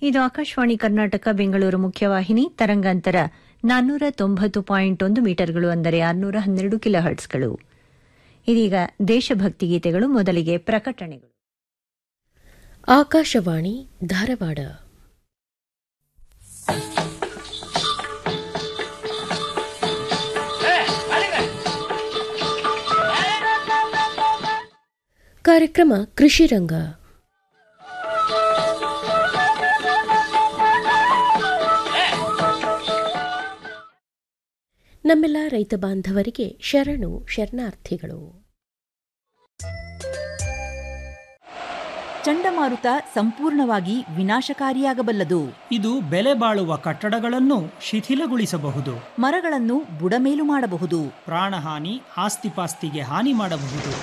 ಇದು ಆಕಾಶವಾಣಿ ಕರ್ನಾಟಕ ಬೆಂಗಳೂರು ಮುಖ್ಯವಾಹಿನಿ ತರಂಗಾಂತರ ನಾನ್ನೂರ ತೊಂಬತ್ತು ಪಾಯಿಂಟ್ ಒಂದು ಮೀಟರ್ಗಳು ಅಂದರೆ ಆರುನೂರ ಹನ್ನೆರಡು ಕಿಲೋ ಹರ್ಟ್ಸ್ಗಳು ಇದೀಗ ದೇಶಭಕ್ತಿ ಗೀತೆಗಳು ಮೊದಲಿಗೆ ಪ್ರಕಟಣೆಗಳು ಆಕಾಶವಾಣಿ ಧಾರವಾಡ ಕಾರ್ಯಕ್ರಮ ಕೃಷಿ ರಂಗ ನಮ್ಮೆಲ್ಲ ರೈತ ಬಾಂಧವರಿಗೆ ಶರಣು ಶರಣಾರ್ಥಿಗಳು ಚಂಡಮಾರುತ ಸಂಪೂರ್ಣವಾಗಿ ವಿನಾಶಕಾರಿಯಾಗಬಲ್ಲದು ಇದು ಬೆಲೆ ಬಾಳುವ ಕಟ್ಟಡಗಳನ್ನು ಶಿಥಿಲಗೊಳಿಸಬಹುದು ಮರಗಳನ್ನು ಬುಡಮೇಲು ಮಾಡಬಹುದು ಪ್ರಾಣಹಾನಿ ಆಸ್ತಿಪಾಸ್ತಿಗೆ ಹಾನಿ ಮಾಡಬಹುದು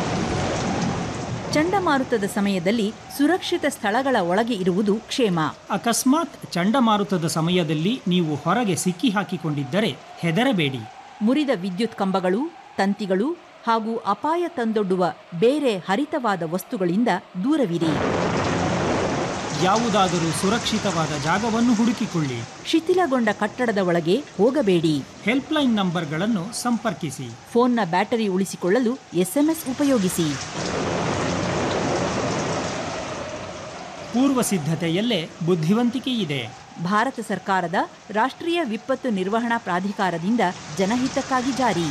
ಚಂಡಮಾರುತದ ಸಮಯದಲ್ಲಿ ಸುರಕ್ಷಿತ ಸ್ಥಳಗಳ ಒಳಗೆ ಇರುವುದು ಕ್ಷೇಮ ಅಕಸ್ಮಾತ್ ಚಂಡಮಾರುತದ ಸಮಯದಲ್ಲಿ ನೀವು ಹೊರಗೆ ಸಿಕ್ಕಿ ಹಾಕಿಕೊಂಡಿದ್ದರೆ ಹೆದರಬೇಡಿ ಮುರಿದ ವಿದ್ಯುತ್ ಕಂಬಗಳು ತಂತಿಗಳು ಹಾಗೂ ಅಪಾಯ ತಂದೊಡ್ಡುವ ಬೇರೆ ಹರಿತವಾದ ವಸ್ತುಗಳಿಂದ ದೂರವಿರಿ ಯಾವುದಾದರೂ ಸುರಕ್ಷಿತವಾದ ಜಾಗವನ್ನು ಹುಡುಕಿಕೊಳ್ಳಿ ಶಿಥಿಲಗೊಂಡ ಕಟ್ಟಡದ ಒಳಗೆ ಹೋಗಬೇಡಿ ಹೆಲ್ಪ್ಲೈನ್ ನಂಬರ್ಗಳನ್ನು ಸಂಪರ್ಕಿಸಿ ಫೋನ್ನ ಬ್ಯಾಟರಿ ಉಳಿಸಿಕೊಳ್ಳಲು ಎಸ್ಎಂಎಸ್ ಉಪಯೋಗಿಸಿ ಪೂರ್ವ ಸಿದ್ಧತೆಯಲ್ಲೇ ಬುದ್ಧಿವಂತಿಕೆ ಇದೆ ಭಾರತ ಸರ್ಕಾರದ ರಾಷ್ಟ್ರೀಯ ವಿಪತ್ತು ನಿರ್ವಹಣಾ ಪ್ರಾಧಿಕಾರದಿಂದ ಜನಹಿತಕ್ಕಾಗಿ ಜಾರಿ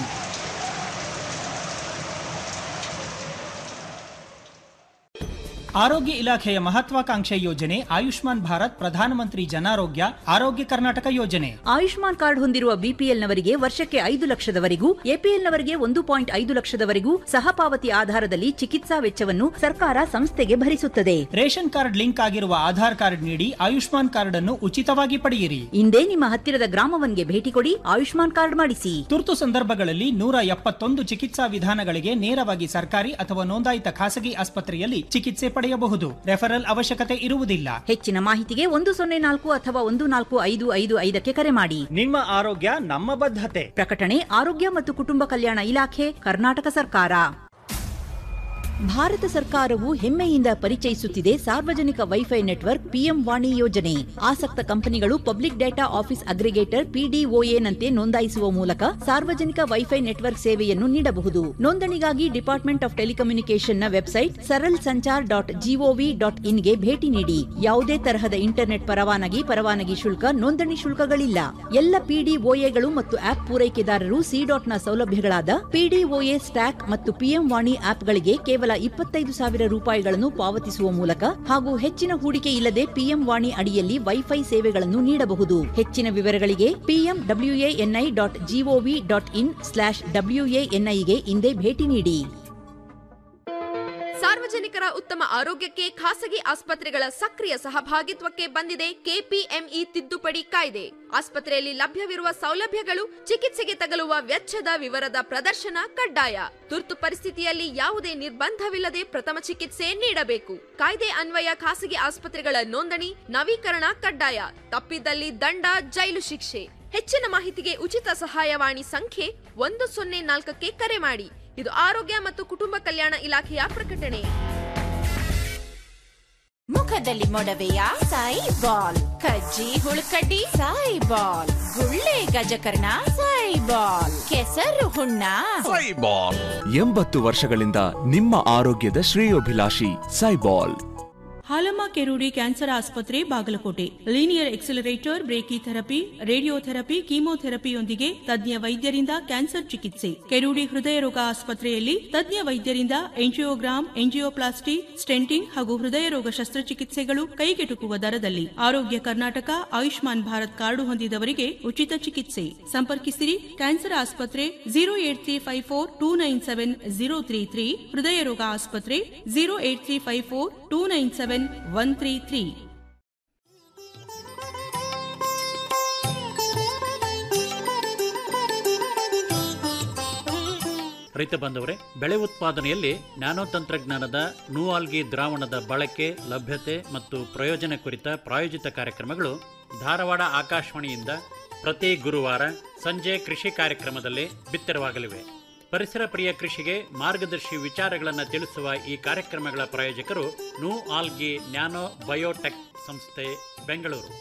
ಆರೋಗ್ಯ ಇಲಾಖೆಯ ಮಹತ್ವಾಕಾಂಕ್ಷೆ ಯೋಜನೆ ಆಯುಷ್ಮಾನ್ ಭಾರತ್ ಪ್ರಧಾನಮಂತ್ರಿ ಜನಾರೋಗ್ಯ ಆರೋಗ್ಯ ಕರ್ನಾಟಕ ಯೋಜನೆ ಆಯುಷ್ಮಾನ್ ಕಾರ್ಡ್ ಹೊಂದಿರುವ ಬಿಪಿಎಲ್ನವರಿಗೆ ವರ್ಷಕ್ಕೆ ಐದು ಲಕ್ಷದವರೆಗೂ ಎಪಿಎಲ್ನವರಿಗೆ ಒಂದು ಪಾಯಿಂಟ್ ಐದು ಲಕ್ಷದವರೆಗೂ ಸಹಪಾವತಿ ಆಧಾರದಲ್ಲಿ ಚಿಕಿತ್ಸಾ ವೆಚ್ಚವನ್ನು ಸರ್ಕಾರ ಸಂಸ್ಥೆಗೆ ಭರಿಸುತ್ತದೆ ರೇಷನ್ ಕಾರ್ಡ್ ಲಿಂಕ್ ಆಗಿರುವ ಆಧಾರ್ ಕಾರ್ಡ್ ನೀಡಿ ಆಯುಷ್ಮಾನ್ ಕಾರ್ಡ್ ಅನ್ನು ಉಚಿತವಾಗಿ ಪಡೆಯಿರಿ ಇಂದೇ ನಿಮ್ಮ ಹತ್ತಿರದ ಗ್ರಾಮವನ್ಗೆ ಭೇಟಿ ಕೊಡಿ ಆಯುಷ್ಮಾನ್ ಕಾರ್ಡ್ ಮಾಡಿಸಿ ತುರ್ತು ಸಂದರ್ಭಗಳಲ್ಲಿ ನೂರ ಎಪ್ಪತ್ತೊಂದು ಚಿಕಿತ್ಸಾ ವಿಧಾನಗಳಿಗೆ ನೇರವಾಗಿ ಸರ್ಕಾರಿ ಅಥವಾ ನೋಂದಾಯಿತ ಖಾಸಗಿ ಆಸ್ಪತ್ರೆಯಲ್ಲಿ ಚಿಕಿತ್ಸೆ ಪಡೆಯಬಹುದು ರೆಫರಲ್ ಅವಶ್ಯಕತೆ ಇರುವುದಿಲ್ಲ ಹೆಚ್ಚಿನ ಮಾಹಿತಿಗೆ ಒಂದು ಸೊನ್ನೆ ನಾಲ್ಕು ಅಥವಾ ಒಂದು ನಾಲ್ಕು ಐದು ಐದು ಐದಕ್ಕೆ ಕರೆ ಮಾಡಿ ನಿಮ್ಮ ಆರೋಗ್ಯ ನಮ್ಮ ಬದ್ಧತೆ ಪ್ರಕಟಣೆ ಆರೋಗ್ಯ ಮತ್ತು ಕುಟುಂಬ ಕಲ್ಯಾಣ ಇಲಾಖೆ ಕರ್ನಾಟಕ ಸರ್ಕಾರ ಭಾರತ ಸರ್ಕಾರವು ಹೆಮ್ಮೆಯಿಂದ ಪರಿಚಯಿಸುತ್ತಿದೆ ಸಾರ್ವಜನಿಕ ವೈಫೈ ನೆಟ್ವರ್ಕ್ ಪಿಎಂ ವಾಣಿ ಯೋಜನೆ ಆಸಕ್ತ ಕಂಪನಿಗಳು ಪಬ್ಲಿಕ್ ಡೇಟಾ ಆಫೀಸ್ ಅಗ್ರಿಗೇಟರ್ ಪಿಡಿಒಎನಂತೆ ನೋಂದಾಯಿಸುವ ಮೂಲಕ ಸಾರ್ವಜನಿಕ ವೈಫೈ ನೆಟ್ವರ್ಕ್ ಸೇವೆಯನ್ನು ನೀಡಬಹುದು ನೋಂದಣಿಗಾಗಿ ಡಿಪಾರ್ಟ್ಮೆಂಟ್ ಆಫ್ ಟೆಲಿಕಮ್ಯುನಿಕೇಷನ್ನ website Saral Sanchar dot gov O ಇನ್ಗೆ ಭೇಟಿ ನೀಡಿ ಯಾವುದೇ ತರಹದ ಇಂಟರ್ನೆಟ್ ಪರವಾನಗಿ ಪರವಾನಗಿ ಶುಲ್ಕ ನೋಂದಣಿ ಶುಲ್ಕಗಳಿಲ್ಲ ಎಲ್ಲ ಪಿಡಿಒಎಗಳು ಮತ್ತು ಆಪ್ ಪೂರೈಕೆದಾರರು ಸಿ ಡಾಟ್ನ ಸೌಲಭ್ಯಗಳಾದ ಪಿಡಿಒಎ ಸ್ಟ್ಯಾಕ್ ಮತ್ತು ಪಿಎಂ ವಾಣಿ ಆಪ್ಗಳಿಗೆ ಕೇವಲ ಇಪ್ಪತ್ತೈದು ಸಾವಿರ ರೂಪಾಯಿಗಳನ್ನು ಪಾವತಿಸುವ ಮೂಲಕ ಹಾಗೂ ಹೆಚ್ಚಿನ ಹೂಡಿಕೆ ಇಲ್ಲದೆ ಪಿಎಂ ವಾಣಿ ಅಡಿಯಲ್ಲಿ ವೈಫೈ ಸೇವೆಗಳನ್ನು ನೀಡಬಹುದು ಹೆಚ್ಚಿನ ವಿವರಗಳಿಗೆ PM W A N I dot gov dot in slash ಡಬ್ಲ್ಯೂಎಎನ್ಐಗೆ ಇಂದೇ ಭೇಟಿ ನೀಡಿ ಸಾರ್ವಜನಿಕರ ಉತ್ತಮ ಆರೋಗ್ಯಕ್ಕೆ ಖಾಸಗಿ ಆಸ್ಪತ್ರೆಗಳ ಸಕ್ರಿಯ ಸಹಭಾಗಿತ್ವಕ್ಕೆ ಬಂದಿದೆ ಕೆಪಿಎಂಇ ತಿದ್ದುಪಡಿ ಕಾಯ್ದೆ ಆಸ್ಪತ್ರೆಯಲ್ಲಿ ಲಭ್ಯವಿರುವ ಸೌಲಭ್ಯಗಳು ಚಿಕಿತ್ಸೆಗೆ ತಗಲುವ ವೆಚ್ಚದ ವಿವರದ ಪ್ರದರ್ಶನ ಕಡ್ಡಾಯ ತುರ್ತು ಪರಿಸ್ಥಿತಿಯಲ್ಲಿ ಯಾವುದೇ ನಿರ್ಬಂಧವಿಲ್ಲದೆ ಪ್ರಥಮ ಚಿಕಿತ್ಸೆ ನೀಡಬೇಕು ಕಾಯ್ದೆ ಅನ್ವಯ ಖಾಸಗಿ ಆಸ್ಪತ್ರೆಗಳ ನೋಂದಣಿ ನವೀಕರಣ ಕಡ್ಡಾಯ ತಪ್ಪಿದಲ್ಲಿ ದಂಡ ಜೈಲು ಶಿಕ್ಷೆ ಹೆಚ್ಚಿನ ಮಾಹಿತಿಗೆ ಉಚಿತ ಸಹಾಯವಾಣಿ ಸಂಖ್ಯೆ ಒಂದು ಸೊನ್ನೆ ನಾಲ್ಕಕ್ಕೆ ಕರೆ ಮಾಡಿ ಇದು ಆರೋಗ್ಯ ಮತ್ತು ಕುಟುಂಬ ಕಲ್ಯಾಣ ಇಲಾಖೆಯ ಪ್ರಕಟಣೆ ಮುಖದಲ್ಲಿ ಮೊಡವೆಯ ಸಾಯಿ ಬಾಲ್ ಕಜ್ಜಿ ಹುಳುಕಡ್ಡಿ ಸಾಯಿ ಬಾಲ್ ಗುಳ್ಳೆ ಗಜಕರ್ಣ ಸಾಯಿ ಬಾಲ್ ಕೆಸರು ಹುಣ್ಣ ಸೈಬಾಲ್ ಎಂಬತ್ತು ವರ್ಷಗಳಿಂದ ನಿಮ್ಮ ಆರೋಗ್ಯದ ಶ್ರೇಯೋಭಿಲಾಷಿ ಸೈಬಾಲ್ ಹಾಲಮ್ಮ ಕೆರೂಡಿ ಕ್ಯಾನ್ಸರ್ ಆಸ್ಪತ್ರೆ Bagalkote linear accelerator brachytherapy radiotherapy ಕೀಮೋಥೆರಪಿಯೊಂದಿಗೆ ತಜ್ಞ ವೈದ್ಯರಿಂದ ಕ್ಯಾನ್ಸರ್ ಚಿಕಿತ್ಸೆ ಕೆರೂಡಿ ಹೃದಯ ರೋಗ ಆಸ್ಪತ್ರೆಯಲ್ಲಿ ತಜ್ಞ ವೈದ್ಯರಿಂದ ಎಂಜಿಯೋಗ್ರಾಮ್ ಎಂಜಿಯೋಪ್ಲಾಸ್ಟಿ ಸ್ಟೆಂಟಿಂಗ್ ಹಾಗೂ ಹೃದಯ ರೋಗ ಶಸ್ತ್ರಚಿಕಿತ್ಸೆಗಳು ಕೈಗೆಟುಕುವ ದರದಲ್ಲಿ ಆರೋಗ್ಯ ಕರ್ನಾಟಕ ಆಯುಷ್ಮಾನ್ ಭಾರತ್ ಕಾರ್ಡು ಹೊಂದಿದವರಿಗೆ ಉಚಿತ ಚಿಕಿತ್ಸೆ ಸಂಪರ್ಕಿಸಿರಿ ಕ್ಯಾನ್ಸರ್ ಆಸ್ಪತ್ರೆ zero eight three five four two nine seven zero three three ಹೃದಯ ರೋಗ ಆಸ್ಪತ್ರೆ zero eight three five four two nine seven one three three ರೈತ ಬಾಂಧವರೇ ಬೆಳೆ ಉತ್ಪಾದನೆಯಲ್ಲಿ ನ್ಯಾನೋ ತಂತ್ರಜ್ಞಾನದ ನೂಆಲ್ಗಿ ದ್ರಾವಣದ ಬಳಕೆ ಲಭ್ಯತೆ ಮತ್ತು ಪ್ರಯೋಜನ ಕುರಿತ ಪ್ರಾಯೋಜಿತ ಕಾರ್ಯಕ್ರಮಗಳು ಧಾರವಾಡ ಆಕಾಶವಾಣಿಯಿಂದ ಪ್ರತಿ ಗುರುವಾರ ಸಂಜೆ ಕೃಷಿ ಕಾರ್ಯಕ್ರಮದಲ್ಲಿ ಬಿತ್ತರವಾಗಲಿವೆ ಪರಿಸರ ಪ್ರಿಯ ಕೃಷಿಗೆ ಮಾರ್ಗದರ್ಶಿ ವಿಚಾರಗಳನ್ನು ತಿಳಿಸುವ ಈ ಕಾರ್ಯಕ್ರಮಗಳ ಪ್ರಾಯೋಜಕರು ನು ಆಲ್ಗಿ ನ್ಯಾನೋ ಬಯೋಟೆಕ್ ಸಂಸ್ಥೆ ಬೆಂಗಳೂರು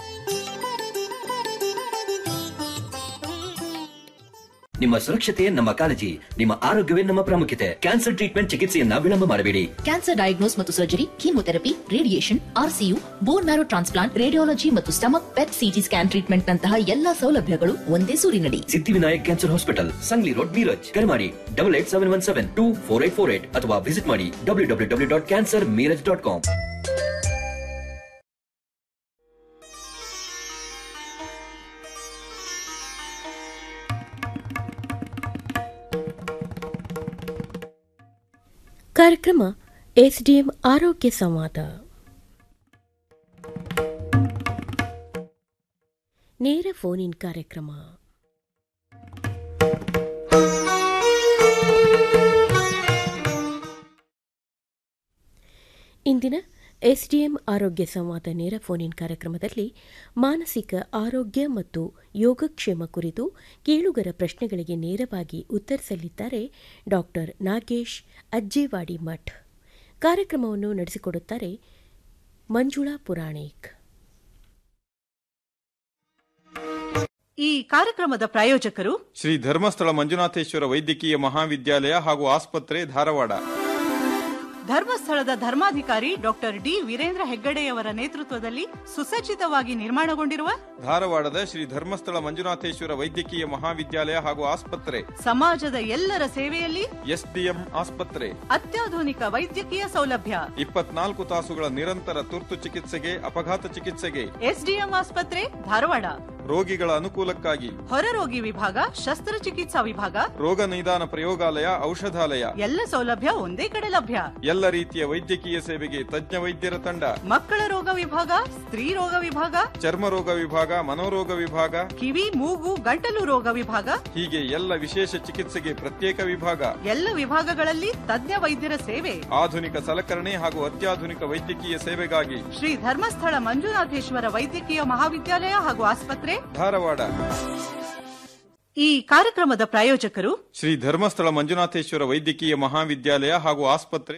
ನಿಮ್ಮ ಸುರಕ್ಷತೆಯೇ ನಮ್ಮ ಕಾಳಜಿ ನಿಮ್ಮ ಆರೋಗ್ಯವೇ ನಮ್ಮ ಪ್ರಾಮುಖ್ಯತೆ ಕ್ಯಾನ್ಸರ್ ಟ್ರೀಟ್ಮೆಂಟ್ ಚಿಕಿತ್ಸೆಯನ್ನ ವಿಳಂಬ ಮಾಡಬೇಡಿ ಕ್ಯಾನ್ಸರ್ ಡಯಾಗ್ನೋಸ್ ಮತ್ತು surgery chemotherapy radiation RCU bone marrow transplant radiology ಮತ್ತು stomach PET CT scan treatment ನಂತಹ ಎಲ್ಲಾ ಸೌಲಭ್ಯಗಳು ಒಂದೇ ಸೂರಿನಡಿ Siddhivinayak cancer hospital Sangli road Miraj ಕರೆ ಮಾಡಿ double eight seven one seven two four eight four eight ಅಥವಾ ವಿಸಿಟ್ ಮಾಡಿ W W W dot cancer Miraj dot com ಕಾರ್ಯಕ್ರಮ ಎಸ್ಡಿಎಂ ಆರೋಗ್ಯ ಸಂವಾದ ನೇರ ಫೋನ್ ಇನ್ ಕಾರ್ಯಕ್ರಮ ಇಂದಿನ ಎಸ್ಡಿಎಂ ಆರೋಗ್ಯ ಸಂವಾದ ನೇರ ಫೋನ್ ಇನ್ ಕಾರ್ಯಕ್ರಮದಲ್ಲಿ ಮಾನಸಿಕ ಆರೋಗ್ಯ ಮತ್ತು ಯೋಗಕ್ಷೇಮ ಕುರಿತು ಕೇಳುಗರ ಪ್ರಶ್ನೆಗಳಿಗೆ ನೇರವಾಗಿ ಉತ್ತರಿಸಲಿದ್ದಾರೆ ಡಾಕ್ಟರ್ ನಾಗೇಶ್ ಅಜ್ಜೇವಾಡಿ ಮಠ್ ಕಾರ್ಯಕ್ರಮವನ್ನು ನಡೆಸಿಕೊಡುತ್ತಾರೆ ಮಂಜುಳಾ ಪುರಾಣಿಕ್ ಈ ಕಾರ್ಯಕ್ರಮದ ಪ್ರಾಯೋಜಕರು ಶ್ರೀ ಧರ್ಮಸ್ಥಳ ಮಂಜುನಾಥೇಶ್ವರ ವೈದ್ಯಕೀಯ ಮಹಾವಿದ್ಯಾಲಯ ಹಾಗೂ ಆಸ್ಪತ್ರೆ ಧಾರವಾಡ ಧರ್ಮಸ್ಥಳದ ಧರ್ಮಾಧಿಕಾರಿ ಡಾಕ್ಟರ್ ಡಿ ವೀರೇಂದ್ರ ಹೆಗ್ಗಡೆಯವರ ನೇತೃತ್ವದಲ್ಲಿ ಸುಸಜ್ಜಿತವಾಗಿ ನಿರ್ಮಾಣಗೊಂಡಿರುವ ಧಾರವಾಡದ ಶ್ರೀ ಧರ್ಮಸ್ಥಳ ಮಂಜುನಾಥೇಶ್ವರ ವೈದ್ಯಕೀಯ ಮಹಾವಿದ್ಯಾಲಯ ಹಾಗೂ ಆಸ್ಪತ್ರೆ ಸಮಾಜದ ಎಲ್ಲರ ಸೇವೆಯಲ್ಲಿ ಎಸ್ಡಿಎಂ ಆಸ್ಪತ್ರೆ ಅತ್ಯಾಧುನಿಕ ವೈದ್ಯಕೀಯ ಸೌಲಭ್ಯ ಇಪ್ಪತ್ನಾಲ್ಕು ತಾಸುಗಳ ನಿರಂತರ ತುರ್ತು ಚಿಕಿತ್ಸೆಗೆ ಅಪಘಾತ ಚಿಕಿತ್ಸೆಗೆ ಎಸ್ಡಿಎಂ ಆಸ್ಪತ್ರೆ ಧಾರವಾಡ ರೋಗಿಗಳ ಅನುಕೂಲಕ್ಕಾಗಿ ಹೊರರೋಗಿ ವಿಭಾಗ ಶಸ್ತ್ರಚಿಕಿತ್ಸಾ ವಿಭಾಗ ರೋಗ ನಿದಾನ ಪ್ರಯೋಗಾಲಯ ಔಷಧಾಲಯ ಎಲ್ಲ ಸೌಲಭ್ಯ ಒಂದೇ ಕಡೆ ಲಭ್ಯ ಎಲ್ಲ ರೀತಿಯ ವೈದ್ಯಕೀಯ ಸೇವೆಗೆ ತಜ್ಞ ವೈದ್ಯರ ತಂಡ ಮಕ್ಕಳ ರೋಗ ವಿಭಾಗ ಸ್ತ್ರೀ ರೋಗ ವಿಭಾಗ ಚರ್ಮ ರೋಗ ವಿಭಾಗ ಮನೋರೋಗ ವಿಭಾಗ ಕಿವಿ ಮೂಗು ಗಂಟಲು ರೋಗ ವಿಭಾಗ ಹೀಗೆ ಎಲ್ಲ ವಿಶೇಷ ಚಿಕಿತ್ಸೆಗೆ ಪ್ರತ್ಯೇಕ ವಿಭಾಗ ಎಲ್ಲ ವಿಭಾಗಗಳಲ್ಲಿ ತಜ್ಞ ವೈದ್ಯರ ಸೇವೆ ಆಧುನಿಕ ಸಲಕರಣೆ ಹಾಗೂ ಅತ್ಯಾಧುನಿಕ ವೈದ್ಯಕೀಯ ಸೇವೆಗಾಗಿ ಶ್ರೀ ಧರ್ಮಸ್ಥಳ ಮಂಜುನಾಥೇಶ್ವರ ವೈದ್ಯಕೀಯ ಮಹಾವಿದ್ಯಾಲಯ ಹಾಗೂ ಆಸ್ಪತ್ರೆ ಧಾರವಾಡ ಈ ಕಾರ್ಯಕ್ರಮದ ಪ್ರಾಯೋಜಕರು ಶ್ರೀ ಧರ್ಮಸ್ಥಳ ಮಂಜುನಾಥೇಶ್ವರ ವೈದ್ಯಕೀಯ ಮಹಾವಿದ್ಯಾಲಯ ಹಾಗೂ ಆಸ್ಪತ್ರೆ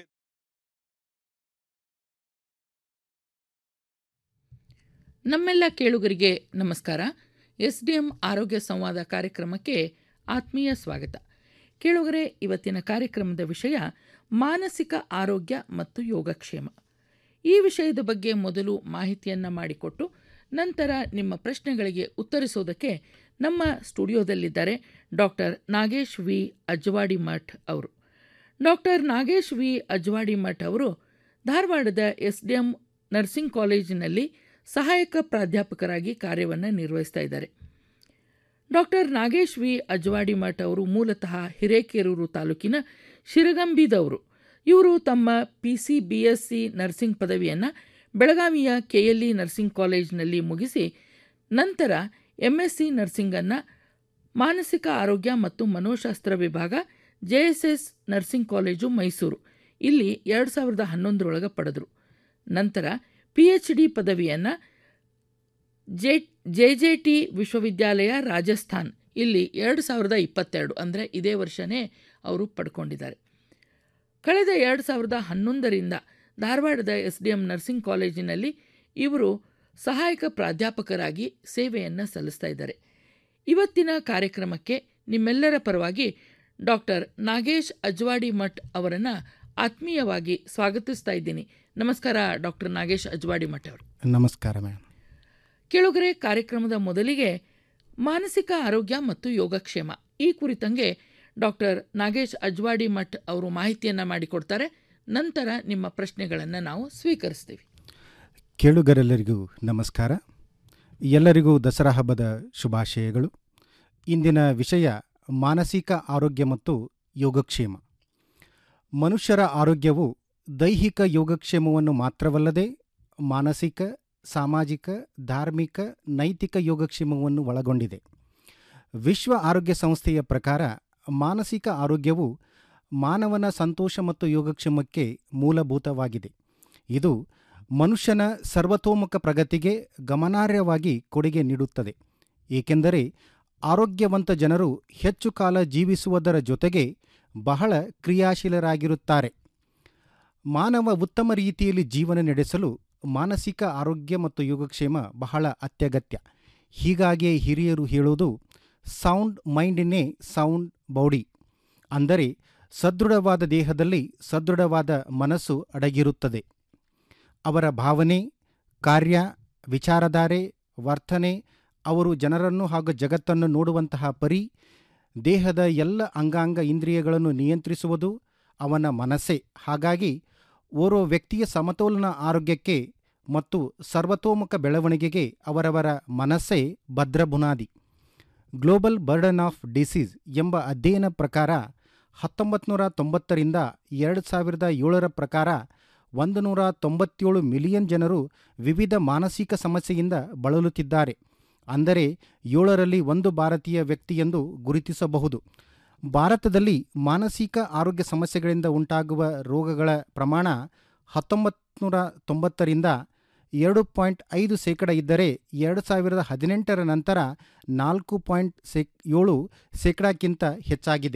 ನಮ್ಮೆಲ್ಲ ಕೇಳುಗರಿಗೆ ನಮಸ್ಕಾರ ಎಸ್ ಡಿ ಎಂ ಆರೋಗ್ಯ ಸಂವಾದ ಕಾರ್ಯಕ್ರಮಕ್ಕೆ ಆತ್ಮೀಯ ಸ್ವಾಗತ ಕೇಳುಗರೆ ಇವತ್ತಿನ ಕಾರ್ಯಕ್ರಮದ ವಿಷಯ ಮಾನಸಿಕ ಆರೋಗ್ಯ ಮತ್ತು ಯೋಗಕ್ಷೇಮ ಈ ವಿಷಯದ ಬಗ್ಗೆ ಮೊದಲು ಮಾಹಿತಿಯನ್ನು ಮಾಡಿಕೊಟ್ಟು ನಂತರ ನಿಮ್ಮ ಪ್ರಶ್ನೆಗಳಿಗೆ ಉತ್ತರಿಸೋದಕ್ಕೆ ನಮ್ಮ ಸ್ಟುಡಿಯೋದಲ್ಲಿದ್ದಾರೆ ಡಾಕ್ಟರ್ ನಾಗೇಶ್ ವಿ ಅಜ್ವಾಡಿ ಮಠ್ ಅವರು ಡಾಕ್ಟರ್ ನಾಗೇಶ್ ವಿ ಅಜ್ವಾಡಿ ಮಠ್ ಅವರು ಧಾರವಾಡದ ಎಸ್ ಡಿ ಎಂ ನರ್ಸಿಂಗ್ ಕಾಲೇಜಿನಲ್ಲಿ ಸಹಾಯಕ ಪ್ರಾಧ್ಯಾಪಕರಾಗಿ ಕಾರ್ಯವನ್ನು ನಿರ್ವಹಿಸ್ತಾ ಇದ್ದಾರೆ ಡಾಕ್ಟರ್ ನಾಗೇಶ್ ವಿ ಅಜ್ವಾಡಿ ಮಠ್ ಅವರು ಮೂಲತಃ ಹಿರೇಕೆರೂರು ತಾಲೂಕಿನ ಶಿರಗಂಬಿದವರು ಇವರು ತಮ್ಮ P C B S C nursing ಪದವಿಯನ್ನು ಬೆಳಗಾವಿಯ ಕೆ ಎಲ್ ಇ ನರ್ಸಿಂಗ್ ಕಾಲೇಜಿನಲ್ಲಿ ಮುಗಿಸಿ ನಂತರ ಎಂ ಎಸ್ ಸಿ ನರ್ಸಿಂಗನ್ನು ಮಾನಸಿಕ ಆರೋಗ್ಯ ಮತ್ತು ಮನೋಶಾಸ್ತ್ರ ವಿಭಾಗ J S S nursing college Mysuru ಇಲ್ಲಿ ಎರಡು ಸಾವಿರದ ಹನ್ನೊಂದರೊಳಗೆ ಪಡೆದರು ನಂತರ ಪಿ ಎಚ್ ಡಿ ಪದವಿಯನ್ನು ಜೆ ಜೆ ಜೆ ಟಿ ವಿಶ್ವವಿದ್ಯಾಲಯ ರಾಜಸ್ಥಾನ್ ಇಲ್ಲಿ ಎರಡು ಸಾವಿರದ ಇಪ್ಪತ್ತೆರಡು ಅಂದರೆ ಇದೇ ವರ್ಷವೇ ಅವರು ಪಡ್ಕೊಂಡಿದ್ದಾರೆ ಕಳೆದ ಎರಡು ಸಾವಿರದ ಹನ್ನೊಂದರಿಂದ ಧಾರವಾಡದ ಎಸ್ ಡಿ ಎಂ ನರ್ಸಿಂಗ್ ಕಾಲೇಜಿನಲ್ಲಿ ಇವರು ಸಹಾಯಕ ಪ್ರಾಧ್ಯಾಪಕರಾಗಿ ಸೇವೆಯನ್ನು ಸಲ್ಲಿಸ್ತಾ ಇದ್ದಾರೆ ಇವತ್ತಿನ ಕಾರ್ಯಕ್ರಮಕ್ಕೆ ನಿಮ್ಮೆಲ್ಲರ ಪರವಾಗಿ ಡಾಕ್ಟರ್ ನಾಗೇಶ್ ಅಜ್ವಾಡಿ ಮಠ್ ಅವರನ್ನು ಆತ್ಮೀಯವಾಗಿ ಸ್ವಾಗತಿಸ್ತಾ ಇದ್ದೀನಿ ನಮಸ್ಕಾರ ಡಾಕ್ಟರ್ ನಾಗೇಶ್ ಅಜ್ವಾಡಿ ಮಠ್ ಅವರು ನಮಸ್ಕಾರ ಮೇಡಮ್ ಕೆಳಗರೆ ಕಾರ್ಯಕ್ರಮದ ಮೊದಲಿಗೆ ಮಾನಸಿಕ ಆರೋಗ್ಯ ಮತ್ತು ಯೋಗಕ್ಷೇಮ ಈ ಕುರಿತಂಗೆ ಡಾಕ್ಟರ್ ನಾಗೇಶ್ ಅಜ್ವಾಡಿ ಮಠ್ ಅವರು ಮಾಹಿತಿಯನ್ನು ಮಾಡಿಕೊಡ್ತಾರೆ ನಂತರ ನಿಮ್ಮ ಪ್ರಶ್ನೆಗಳನ್ನು ನಾವು ಸ್ವೀಕರಿಸ್ತೀವಿ ಕೇಳುಗರೆಲ್ಲರಿಗೂ ನಮಸ್ಕಾರ ಎಲ್ಲರಿಗೂ ದಸರಾ ಹಬ್ಬದ ಶುಭಾಶಯಗಳು ಇಂದಿನ ವಿಷಯ ಮಾನಸಿಕ ಆರೋಗ್ಯ ಮತ್ತು ಯೋಗಕ್ಷೇಮ ಮನುಷ್ಯರ ಆರೋಗ್ಯವು ದೈಹಿಕ ಯೋಗಕ್ಷೇಮವನ್ನು ಮಾತ್ರವಲ್ಲದೆ ಮಾನಸಿಕ ಸಾಮಾಜಿಕ ಧಾರ್ಮಿಕ ನೈತಿಕ ಯೋಗಕ್ಷೇಮವನ್ನು ಒಳಗೊಂಡಿದೆ ವಿಶ್ವ ಆರೋಗ್ಯ ಸಂಸ್ಥೆಯ ಪ್ರಕಾರ ಮಾನಸಿಕ ಆರೋಗ್ಯವು ಮಾನವನ ಸಂತೋಷ ಮತ್ತು ಯೋಗಕ್ಷೇಮಕ್ಕೆ ಮೂಲಭೂತವಾಗಿದೆ ಇದು ಮನುಷ್ಯನ ಸರ್ವತೋಮುಖ ಪ್ರಗತಿಗೆ ಗಮನಾರ್ಹವಾಗಿ ಕೊಡುಗೆ ನೀಡುತ್ತದೆ ಏಕೆಂದರೆ ಆರೋಗ್ಯವಂತ ಜನರು ಹೆಚ್ಚು ಕಾಲ ಜೀವಿಸುವುದರ ಜೊತೆಗೆ ಬಹಳ ಕ್ರಿಯಾಶೀಲರಾಗಿರುತ್ತಾರೆ ಮಾನವ ಉತ್ತಮ ರೀತಿಯಲ್ಲಿ ಜೀವನ ನಡೆಸಲು ಮಾನಸಿಕ ಆರೋಗ್ಯ ಮತ್ತು ಯೋಗಕ್ಷೇಮ ಬಹಳ ಅತ್ಯಗತ್ಯ ಹೀಗಾಗಿಯೇ ಹಿರಿಯರು ಹೇಳುವುದು sound mind in a sound body ಅಂದರೆ ಸದೃಢವಾದ ದೇಹದಲ್ಲಿ ಸದೃಢವಾದ ಮನಸ್ಸು ಅಡಗಿರುತ್ತದೆ ಅವರ ಭಾವನೆ ಕಾರ್ಯ ವಿಚಾರಧಾರೆ ವರ್ತನೆ ಅವರು ಜನರನ್ನು ಹಾಗೂ ಜಗತ್ತನ್ನು ನೋಡುವಂತಹ ಪರಿ ದೇಹದ ಎಲ್ಲ ಅಂಗಾಂಗ ಇಂದ್ರಿಯಗಳನ್ನು ನಿಯಂತ್ರಿಸುವುದು ಅವನ ಮನಸ್ಸೇ ಹಾಗಾಗಿ ಓರ್ವ ವ್ಯಕ್ತಿಯ ಸಮತೋಲನ ಆರೋಗ್ಯಕ್ಕೆ ಮತ್ತು ಸರ್ವತೋಮುಖ ಬೆಳವಣಿಗೆಗೆ ಅವರವರ ಮನಸ್ಸೇ ಭದ್ರ ಬುನಾದಿ ಗ್ಲೋಬಲ್ ಬರ್ಡನ್ ಆಫ್ ಡಿಸೀಸ್ ಎಂಬ ಅಧ್ಯಯನ ಪ್ರಕಾರ ಹತ್ತೊಂಬತ್ತು ನೂರ ತೊಂಬತ್ತರಿಂದ ಎರಡು ಸಾವಿರದ ಏಳರ ಪ್ರಕಾರ ಒಂದು ನೂರ ತೊಂಬತ್ತೇಳು ಮಿಲಿಯನ್ ಜನರು ವಿವಿಧ ಮಾನಸಿಕ ಸಮಸ್ಯೆಯಿಂದ ಬಳಲುತ್ತಿದ್ದಾರೆ ಅಂದರೆ ಏಳರಲ್ಲಿ ಒಂದು ಭಾರತೀಯ ವ್ಯಕ್ತಿಯೆಂದು ಗುರುತಿಸಬಹುದು ಭಾರತದಲ್ಲಿ ಮಾನಸಿಕ ಆರೋಗ್ಯ ಸಮಸ್ಯೆಗಳಿಂದ ಉಂಟಾಗುವ ರೋಗಗಳ ಪ್ರಮಾಣ ಹತ್ತೊಂಬತ್ತು ನೂರ ತೊಂಬತ್ತರಿಂದ ಎರಡು ಪಾಯಿಂಟ್ ಐದು ಶೇಕಡ ಇದ್ದರೆ ಎರಡು ಸಾವಿರದ ಹದಿನೆಂಟರ ನಂತರ ನಾಲ್ಕು ಪಾಯಿಂಟ್ ಸೆಕ್ ಏಳು ಶೇಕಡಕ್ಕಿಂತ ಹೆಚ್ಚಾಗಿದೆ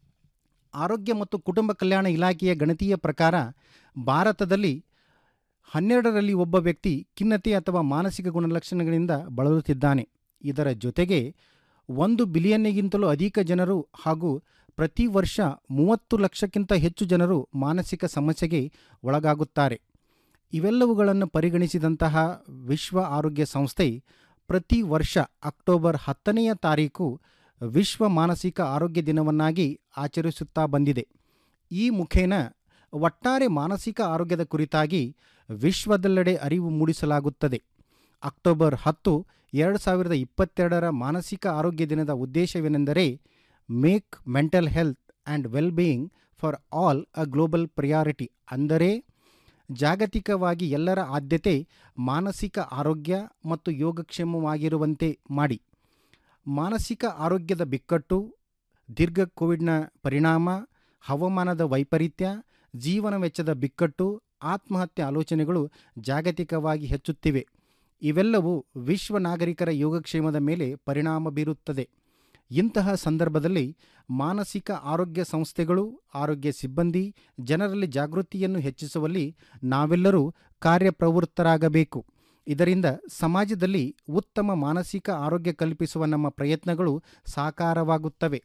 ಆರೋಗ್ಯ ಮತ್ತು ಕುಟುಂಬ ಕಲ್ಯಾಣ ಇಲಾಖೆಯ ಗಣತಿಯ ಪ್ರಕಾರ ಭಾರತದಲ್ಲಿ ಹನ್ನೆರಡರಲ್ಲಿ ಒಬ್ಬ ವ್ಯಕ್ತಿ ಖಿನ್ನತೆ ಅಥವಾ ಮಾನಸಿಕ ಗುಣಲಕ್ಷಣಗಳಿಂದ ಬಳಲುತ್ತಿದ್ದಾನೆ ಇದರ ಜೊತೆಗೆ ಒಂದು ಬಿಲಿಯನ್ನಿಗಿಂತಲೂ ಅಧಿಕ ಜನರು ಹಾಗೂ ಪ್ರತಿ ವರ್ಷ ಮೂವತ್ತು ಲಕ್ಷಕ್ಕಿಂತ ಹೆಚ್ಚು ಜನರು ಮಾನಸಿಕ ಸಮಸ್ಯೆಗೆ ಒಳಗಾಗುತ್ತಾರೆ ಇವೆಲ್ಲವುಗಳನ್ನು ಪರಿಗಣಿಸಿದಂತಹ ವಿಶ್ವ ಆರೋಗ್ಯ ಸಂಸ್ಥೆ ಪ್ರತಿ ವರ್ಷ ಅಕ್ಟೋಬರ್ ಹತ್ತನೆಯ ತಾರೀಕು ವಿಶ್ವ ಮಾನಸಿಕ ಆರೋಗ್ಯ ದಿನವನ್ನಾಗಿ ಆಚರಿಸುತ್ತಾ ಬಂದಿದೆ ಈ ಮುಖೇನ ಒಟ್ಟಾರೆ ಮಾನಸಿಕ ಆರೋಗ್ಯದ ಕುರಿತಾಗಿ ವಿಶ್ವದೆಲ್ಲೆಡೆ ಅರಿವು ಮೂಡಿಸಲಾಗುತ್ತದೆ ಅಕ್ಟೋಬರ್ ಹತ್ತು ಎರಡು ಸಾವಿರದ ಇಪ್ಪತ್ತೆರಡರ ಮಾನಸಿಕ ಆರೋಗ್ಯ ದಿನದ ಉದ್ದೇಶವೇನೆಂದರೆ make mental health and well being for all a global priority ಅಂದರೆ ಜಾಗತಿಕವಾಗಿ ಎಲ್ಲರ ಆದ್ಯತೆ ಮಾನಸಿಕ ಆರೋಗ್ಯ ಮತ್ತು ಯೋಗಕ್ಷೇಮವಾಗಿರುವಂತೆ ಮಾಡಿ ಮಾನಸಿಕ ಆರೋಗ್ಯದ ಬಿಕ್ಕಟ್ಟು ದೀರ್ಘ ಕೋವಿಡ್ನ ಪರಿಣಾಮ ಹವಾಮಾನದ ವೈಪರೀತ್ಯ ಜೀವನ ವೆಚ್ಚದ ಬಿಕ್ಕಟ್ಟು ಆತ್ಮಹತ್ಯೆ ಆಲೋಚನೆಗಳು ಜಾಗತಿಕವಾಗಿ ಹೆಚ್ಚುತ್ತಿವೆ ಇವೆಲ್ಲವೂ ವಿಶ್ವ ನಾಗರಿಕರ ಯೋಗಕ್ಷೇಮದ ಮೇಲೆ ಪರಿಣಾಮ ಬೀರುತ್ತದೆ ಇಂತಹ ಸಂದರ್ಭದಲ್ಲಿ ಮಾನಸಿಕ ಆರೋಗ್ಯ ಸಂಸ್ಥೆಗಳು ಆರೋಗ್ಯ ಸಿಬ್ಬಂದಿ ಜನರಲ್ಲಿ ಜಾಗೃತಿಯನ್ನು ಹೆಚ್ಚಿಸುವಲ್ಲಿ ನಾವೆಲ್ಲರೂ ಕಾರ್ಯಪ್ರವೃತ್ತರಾಗಬೇಕು ಇದರಿಂದ ಸಮಾಜದಲ್ಲಿ ಉತ್ತಮ ಮಾನಸಿಕ ಆರೋಗ್ಯ ಕಲ್ಪಿಸುವ ನಮ್ಮ ಪ್ರಯತ್ನಗಳು ಸಾಕಾರವಾಗುತ್ತವೆ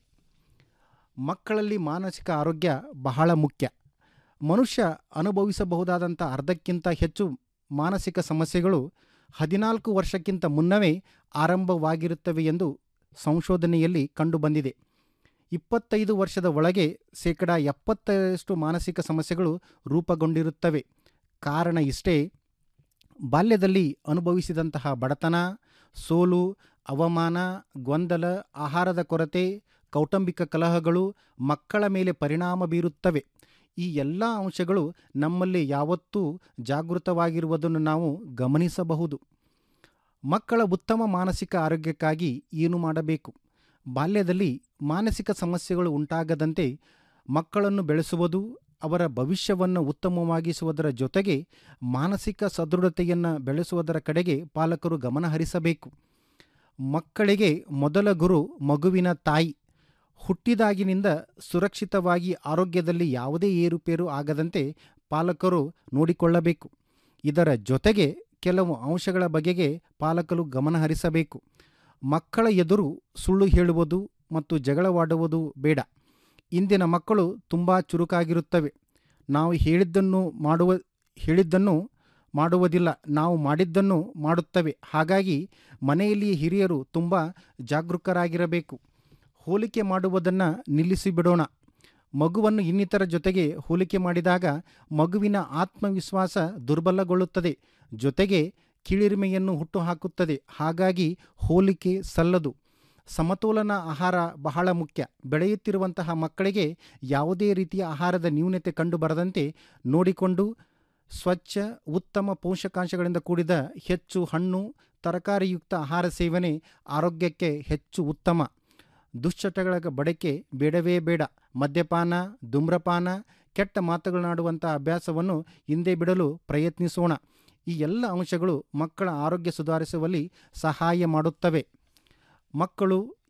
ಮಕ್ಕಳಲ್ಲಿ ಮಾನಸಿಕ ಆರೋಗ್ಯ ಬಹಳ ಮುಖ್ಯ ಮನುಷ್ಯ ಅನುಭವಿಸಬಹುದಾದಂಥ ಅರ್ಧಕ್ಕಿಂತ ಹೆಚ್ಚು ಮಾನಸಿಕ ಸಮಸ್ಯೆಗಳು ಹದಿನಾಲ್ಕು ವರ್ಷಕ್ಕಿಂತ ಮುನ್ನವೇ ಆರಂಭವಾಗಿರುತ್ತವೆ ಎಂದು ಸಂಶೋಧನೆಯಲ್ಲಿ ಕಂಡುಬಂದಿದೆ ಇಪ್ಪತ್ತೈದು ವರ್ಷದ ಒಳಗೆ ಶೇಕಡ ಎಪ್ಪತ್ತರಷ್ಟು ಮಾನಸಿಕ ಸಮಸ್ಯೆಗಳು ರೂಪುಗೊಂಡಿರುತ್ತವೆ ಕಾರಣ ಇಷ್ಟೇ ಬಾಲ್ಯದಲ್ಲಿ ಅನುಭವಿಸಿದಂತಹ ಬಡತನ ಸೋಲು ಅವಮಾನ ಗೊಂದಲ ಆಹಾರದ ಕೊರತೆ ಕೌಟುಂಬಿಕ ಕಲಹಗಳು ಮಕ್ಕಳ ಮೇಲೆ ಪರಿಣಾಮ ಬೀರುತ್ತವೆ ಈ ಎಲ್ಲ ಅಂಶಗಳು ನಮ್ಮಲ್ಲಿ ಯಾವತ್ತೂ ಜಾಗೃತವಾಗಿರುವುದನ್ನು ನಾವು ಗಮನಿಸಬಹುದು ಮಕ್ಕಳ ಉತ್ತಮ ಮಾನಸಿಕ ಆರೋಗ್ಯಕ್ಕಾಗಿ ಏನು ಮಾಡಬೇಕು ಬಾಲ್ಯದಲ್ಲಿ ಮಾನಸಿಕ ಸಮಸ್ಯೆಗಳು ಉಂಟಾಗದಂತೆ ಮಕ್ಕಳನ್ನು ಬೆಳೆಸುವುದು ಅವರ ಭವಿಷ್ಯವನ್ನು ಉತ್ತಮವಾಗಿಸುವುದರ ಜೊತೆಗೆ ಮಾನಸಿಕ ಸದೃಢತೆಯನ್ನು ಬೆಳೆಸುವುದರ ಕಡೆಗೆ ಪಾಲಕರು ಗಮನ ಹರಿಸಬೇಕು ಮಕ್ಕಳಿಗೆ ಮೊದಲ ಗುರು ಮಗುವಿನ ತಾಯಿ ಹುಟ್ಟಿದಾಗಿನಿಂದ ಸುರಕ್ಷಿತವಾಗಿ ಆರೋಗ್ಯದಲ್ಲಿ ಯಾವುದೇ ಏರುಪೇರು ಆಗದಂತೆ ಪಾಲಕರು ನೋಡಿಕೊಳ್ಳಬೇಕು ಇದರ ಜೊತೆಗೆ ಕೆಲವು ಅಂಶಗಳ ಬಗೆಗೆ ಪಾಲಕರು ಗಮನ ಹರಿಸಬೇಕು ಮಕ್ಕಳ ಎದುರು ಸುಳ್ಳು ಹೇಳುವುದು ಮತ್ತು ಜಗಳವಾಡುವುದು ಬೇಡ ಇಂದಿನ ಮಕ್ಕಳು ತುಂಬ ಚುರುಕಾಗಿರುತ್ತವೆ ನಾವು ಹೇಳಿದ್ದನ್ನು ಮಾಡುವ ಹೇಳಿದ್ದನ್ನು ಮಾಡುವುದಿಲ್ಲ ನಾವು ಮಾಡಿದ್ದನ್ನು ಮಾಡುತ್ತವೆ ಹಾಗಾಗಿ ಮನೆಯಲ್ಲಿ ಹಿರಿಯರು ತುಂಬ ಜಾಗರೂಕರಾಗಿರಬೇಕು ಹೋಲಿಕೆ ಮಾಡುವುದನ್ನು ನಿಲ್ಲಿಸಿಬಿಡೋಣ ಮಗುವನ್ನು ಇನ್ನಿತರ ಜೊತೆಗೆ ಹೋಲಿಕೆ ಮಾಡಿದಾಗ ಮಗುವಿನ ಆತ್ಮವಿಶ್ವಾಸ ದುರ್ಬಲಗೊಳ್ಳುತ್ತದೆ ಜೊತೆಗೆ ಕೀಳಿರಿಮೆಯನ್ನು ಹುಟ್ಟುಹಾಕುತ್ತದೆ ಹಾಗಾಗಿ ಹೋಲಿಕೆ ಸಲ್ಲದು ಸಮತೋಲನ ಆಹಾರ ಬಹಳ ಮುಖ್ಯ ಬೆಳೆಯುತ್ತಿರುವಂತಹ ಮಕ್ಕಳಿಗೆ ಯಾವುದೇ ರೀತಿಯ ಆಹಾರದ ನ್ಯೂನತೆ ಕಂಡುಬರದಂತೆ ನೋಡಿಕೊಂಡು ಸ್ವಚ್ಛ ಉತ್ತಮ ಪೋಷಕಾಂಶಗಳಿಂದ ಕೂಡಿದ ಹೆಚ್ಚು ಹಣ್ಣು ತರಕಾರಿಯುಕ್ತ ಆಹಾರ ಸೇವನೆ ಆರೋಗ್ಯಕ್ಕೆ ಹೆಚ್ಚು ಉತ್ತಮ ದುಶ್ಚಟಗಳ ಬಳಕೆ ಬೇಡವೇ ಬೇಡ ಮದ್ಯಪಾನ ಧೂಮ್ರಪಾನ ಕೆಟ್ಟ ಮಾತುಗಳನ್ನಾಡುವಂಥ ಅಭ್ಯಾಸವನ್ನು ಹಿಂದೆ ಬಿಡಲು ಪ್ರಯತ್ನಿಸೋಣ ಈ ಎಲ್ಲ ಅಂಶಗಳು ಮಕ್ಕಳ ಆರೋಗ್ಯ ಸುಧಾರಿಸುವಲ್ಲಿ ಸಹಾಯ ಮಾಡುತ್ತವೆ ಮಕ್ಕಳು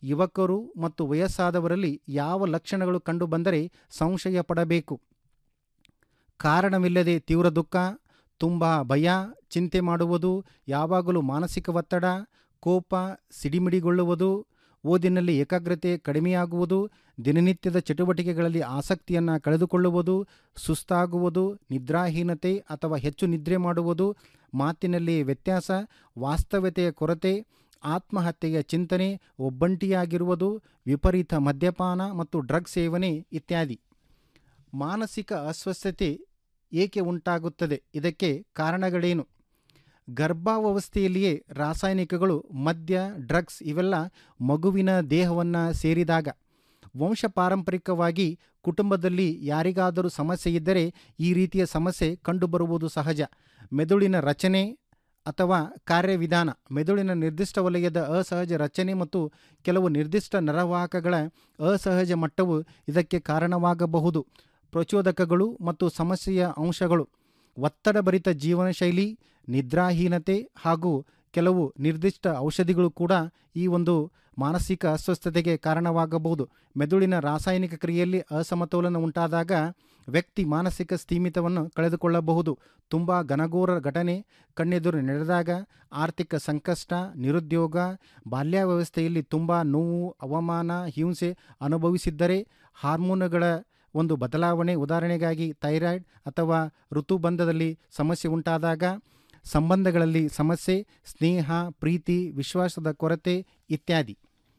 ಯುವಕರು ಮತ್ತು ವಯಸ್ಸಾದವರಲ್ಲಿ ಯಾವ ಲಕ್ಷಣಗಳು ಕಂಡುಬಂದರೆ ಸಂಶಯ ಪಡಬೇಕು ಕಾರಣವಿಲ್ಲದೆ ತೀವ್ರ ದುಃಖ ತುಂಬ ಭಯ ಚಿಂತೆ ಮಾಡುವುದು ಯಾವಾಗಲೂ ಮಾನಸಿಕ ಒತ್ತಡ ಕೋಪ ಸಿಡಿಮಿಡಿಗೊಳ್ಳುವುದು ಓದಿನಲ್ಲಿ ಏಕಾಗ್ರತೆ ಕಡಿಮೆಯಾಗುವುದು ದಿನನಿತ್ಯದ ಚಟುವಟಿಕೆಗಳಲ್ಲಿ ಆಸಕ್ತಿಯನ್ನು ಕಳೆದುಕೊಳ್ಳುವುದು ಸುಸ್ತಾಗುವುದು ನಿದ್ರಾಹೀನತೆ ಅಥವಾ ಹೆಚ್ಚು ನಿದ್ರೆ ಮಾಡುವುದು ಮಾತಿನಲ್ಲಿ ವ್ಯತ್ಯಾಸ ವಾಸ್ತವತೆಯ ಕೊರತೆ ಆತ್ಮಹತ್ಯೆಯ ಚಿಂತನೆ ಒಬ್ಬಂಟಿಯಾಗಿರುವುದು ವಿಪರೀತ ಮದ್ಯಪಾನ ಮತ್ತು ಡ್ರಗ್ ಸೇವನೆ ಇತ್ಯಾದಿ ಮಾನಸಿಕ ಅಸ್ವಸ್ಥತೆ ಏಕೆ ಉಂಟಾಗುತ್ತದೆ ಇದಕ್ಕೆ ಕಾರಣಗಳೇನು ಗರ್ಭಾವಸ್ಥೆಯಲ್ಲಿಯೇ ರಾಸಾಯನಿಕಗಳು ಮದ್ಯ ಡ್ರಗ್ಸ್ ಇವೆಲ್ಲ ಮಗುವಿನ ದೇಹವನ್ನು ಸೇರಿದಾಗ ವಂಶ ಪಾರಂಪರಿಕವಾಗಿ ಕುಟುಂಬದಲ್ಲಿ ಯಾರಿಗಾದರೂ ಸಮಸ್ಯೆ ಇದ್ದರೆ ಈ ರೀತಿಯ ಸಮಸ್ಯೆ ಕಂಡುಬರುವುದು ಸಹಜ ಮೆದುಳಿನ ರಚನೆ ಅಥವಾ ಕಾರ್ಯವಿಧಾನ ಮೆದುಳಿನ ನಿರ್ದಿಷ್ಟ ವಲಯದ ಅಸಹಜ ರಚನೆ ಮತ್ತು ಕೆಲವು ನಿರ್ದಿಷ್ಟ ನರವಾಹಕಗಳ ಅಸಹಜ ಮಟ್ಟವು ಇದಕ್ಕೆ ಕಾರಣವಾಗಬಹುದು ಪ್ರಚೋದಕಗಳು ಮತ್ತು ಸಮಸ್ಯೆಯ ಅಂಶಗಳು ಒತ್ತಡಭರಿತ ಜೀವನ ಶೈಲಿ ನಿದ್ರಾಹೀನತೆ ಹಾಗೂ ಕೆಲವು ನಿರ್ದಿಷ್ಟ ಔಷಧಿಗಳು ಕೂಡ ಈ ಒಂದು ಮಾನಸಿಕ ಅಸ್ವಸ್ಥತೆಗೆ ಕಾರಣವಾಗಬಹುದು ಮೆದುಳಿನ ರಾಸಾಯನಿಕ ಕ್ರಿಯೆಯಲ್ಲಿ ಅಸಮತೋಲನ ಉಂಟಾದಾಗ ವ್ಯಕ್ತಿ ಮಾನಸಿಕ ಸ್ಥೀಮಿತವನ್ನು ಕಳೆದುಕೊಳ್ಳಬಹುದು ತುಂಬ ಘನಘೋರ ಘಟನೆ ಕಣ್ಣೆದುರು ನಡೆದಾಗ ಆರ್ಥಿಕ ಸಂಕಷ್ಟ ನಿರುದ್ಯೋಗ ಬಾಲ್ಯಾವ್ಯವಸ್ಥೆಯಲ್ಲಿ ತುಂಬ ನೋವು ಅವಮಾನ ಹಿಂಸೆ ಅನುಭವಿಸಿದ್ದರೆ ಹಾರ್ಮೋನುಗಳ ಒಂದು ಬದಲಾವಣೆ ಉದಾಹರಣೆಗಾಗಿ ಥೈರಾಯ್ಡ್ ಅಥವಾ ಋತುಬಂಧದಲ್ಲಿ ಸಮಸ್ಯೆ ಉಂಟಾದಾಗ ಸಂಬಂಧಗಳಲ್ಲಿ ಸಮಸ್ಯೆ ಸ್ನೇಹ ಪ್ರೀತಿ ವಿಶ್ವಾಸದ ಕೊರತೆ ಇತ್ಯಾದಿ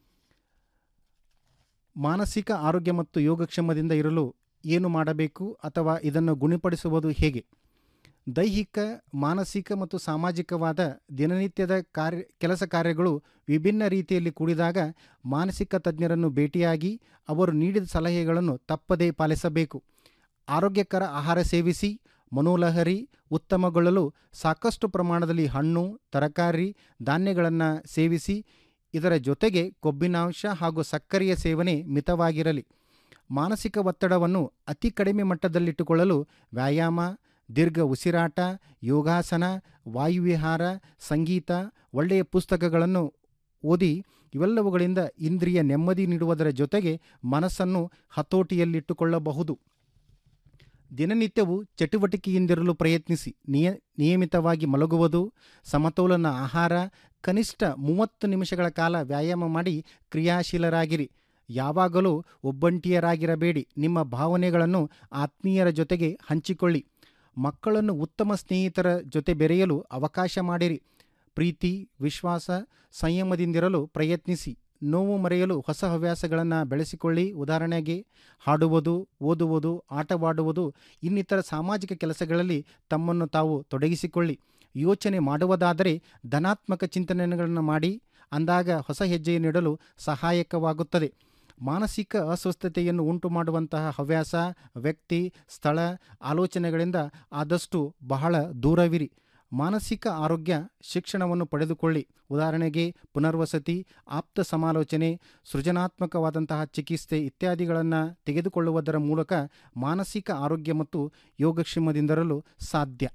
ಮಾನಸಿಕ ಆರೋಗ್ಯ ಮತ್ತು ಯೋಗಕ್ಷೇಮದಿಂದ ಇರಲು ಏನು ಮಾಡಬೇಕು ಅಥವಾ ಇದನ್ನು ಗುಣಪಡಿಸುವುದು ಹೇಗೆ ದೈಹಿಕ ಮಾನಸಿಕ ಮತ್ತು ಸಾಮಾಜಿಕವಾದ ದಿನನಿತ್ಯದ ಕಾರ್ಯ ಕೆಲಸ ಕಾರ್ಯಗಳು ವಿಭಿನ್ನ ರೀತಿಯಲ್ಲಿ ಕೂಡಿದಾಗ ಮಾನಸಿಕ ತಜ್ಞರನ್ನು ಭೇಟಿಯಾಗಿ ಅವರು ನೀಡಿದ ಸಲಹೆಗಳನ್ನು ತಪ್ಪದೇ ಪಾಲಿಸಬೇಕು ಆರೋಗ್ಯಕರ ಆಹಾರ ಸೇವಿಸಿ ಮನೋಲಹರಿ ಉತ್ತಮಗೊಳ್ಳಲು ಸಾಕಷ್ಟು ಪ್ರಮಾಣದಲ್ಲಿ ಹಣ್ಣು ತರಕಾರಿ ಧಾನ್ಯಗಳನ್ನು ಸೇವಿಸಿ ಇದರ ಜೊತೆಗೆ ಕೊಬ್ಬಿನಾಂಶ ಹಾಗೂ ಸಕ್ಕರೆಯ ಸೇವನೆ ಮಿತವಾಗಿರಲಿ ಮಾನಸಿಕ ಒತ್ತಡವನ್ನು ಅತಿ ಕಡಿಮೆ ಮಟ್ಟದಲ್ಲಿಟ್ಟುಕೊಳ್ಳಲು ವ್ಯಾಯಾಮ ದೀರ್ಘ ಉಸಿರಾಟ ಯೋಗಾಸನ ವಾಯುವಿಹಾರ ಸಂಗೀತ ಒಳ್ಳೆಯ ಪುಸ್ತಕಗಳನ್ನು ಓದಿ ಇವೆಲ್ಲವುಗಳಿಂದ ಇಂದ್ರಿಯ ನೆಮ್ಮದಿ ನೀಡುವುದರ ಜೊತೆಗೆ ಮನಸ್ಸನ್ನು ಹತೋಟಿಯಲ್ಲಿಟ್ಟುಕೊಳ್ಳಬಹುದು ದಿನನಿತ್ಯವೂ ಚಟುವಟಿಕೆಯಿಂದಿರಲು ಪ್ರಯತ್ನಿಸಿ ನಿಯ ನಿಯಮಿತವಾಗಿ ಮಲಗುವುದು ಸಮತೋಲನ ಆಹಾರ ಕನಿಷ್ಠ ಮೂವತ್ತು ನಿಮಿಷಗಳ ಕಾಲ ವ್ಯಾಯಾಮ ಮಾಡಿ ಕ್ರಿಯಾಶೀಲರಾಗಿರಿ ಯಾವಾಗಲೂ ಒಬ್ಬಂಟಿಯರಾಗಿರಬೇಡಿ ನಿಮ್ಮ ಭಾವನೆಗಳನ್ನು ಆತ್ಮೀಯರ ಜೊತೆಗೆ ಹಂಚಿಕೊಳ್ಳಿ ಮಕ್ಕಳನ್ನು ಉತ್ತಮ ಸ್ನೇಹಿತರ ಜೊತೆ ಬೆರೆಯಲು ಅವಕಾಶ ಮಾಡಿರಿ ಪ್ರೀತಿ ವಿಶ್ವಾಸ ಸಂಯಮದಿಂದಿರಲು ಪ್ರಯತ್ನಿಸಿ ನೋವು ಮರೆಯಲು ಹೊಸ ಹವ್ಯಾಸಗಳನ್ನು ಬೆಳೆಸಿಕೊಳ್ಳಿ ಉದಾಹರಣೆಗೆ ಹಾಡುವುದು ಓದುವುದು ಆಟವಾಡುವುದು ಇನ್ನಿತರ ಸಾಮಾಜಿಕ ಕೆಲಸಗಳಲ್ಲಿ ತಮ್ಮನ್ನು ತಾವು ತೊಡಗಿಸಿಕೊಳ್ಳಿ ಯೋಚನೆ ಮಾಡುವುದಾದರೆ ಧನಾತ್ಮಕ ಚಿಂತನೆಗಳನ್ನು ಮಾಡಿ ಅಂದಾಗ ಹೊಸ ಹೆಜ್ಜೆಯನ್ನಿಡಲು ಸಹಾಯಕವಾಗುತ್ತದೆ ಮಾನಸಿಕ ಅಸ್ವಸ್ಥತೆಯನ್ನು ಉಂಟು ಮಾಡುವಂತಹ ಹವ್ಯಾಸ ವ್ಯಕ್ತಿ ಸ್ಥಳ ಆಲೋಚನೆಗಳಿಂದ ಆದಷ್ಟು ಬಹಳ ದೂರವಿರಿ ಮಾನಸಿಕ ಆರೋಗ್ಯ ಶಿಕ್ಷಣವನ್ನು ಪಡೆದುಕೊಳ್ಳಿ ಉದಾಹರಣೆಗೆ ಪುನರ್ವಸತಿ ಆಪ್ತ ಸಮಾಲೋಚನೆ ಸೃಜನಾತ್ಮಕವಾದಂತಹ ಚಿಕಿತ್ಸೆ ಇತ್ಯಾದಿಗಳನ್ನು ತೆಗೆದುಕೊಳ್ಳುವುದರ ಮೂಲಕ ಮಾನಸಿಕ ಆರೋಗ್ಯ ಮತ್ತು ಯೋಗಕ್ಷೇಮದಿಂದಿರಲು ಸಾಧ್ಯ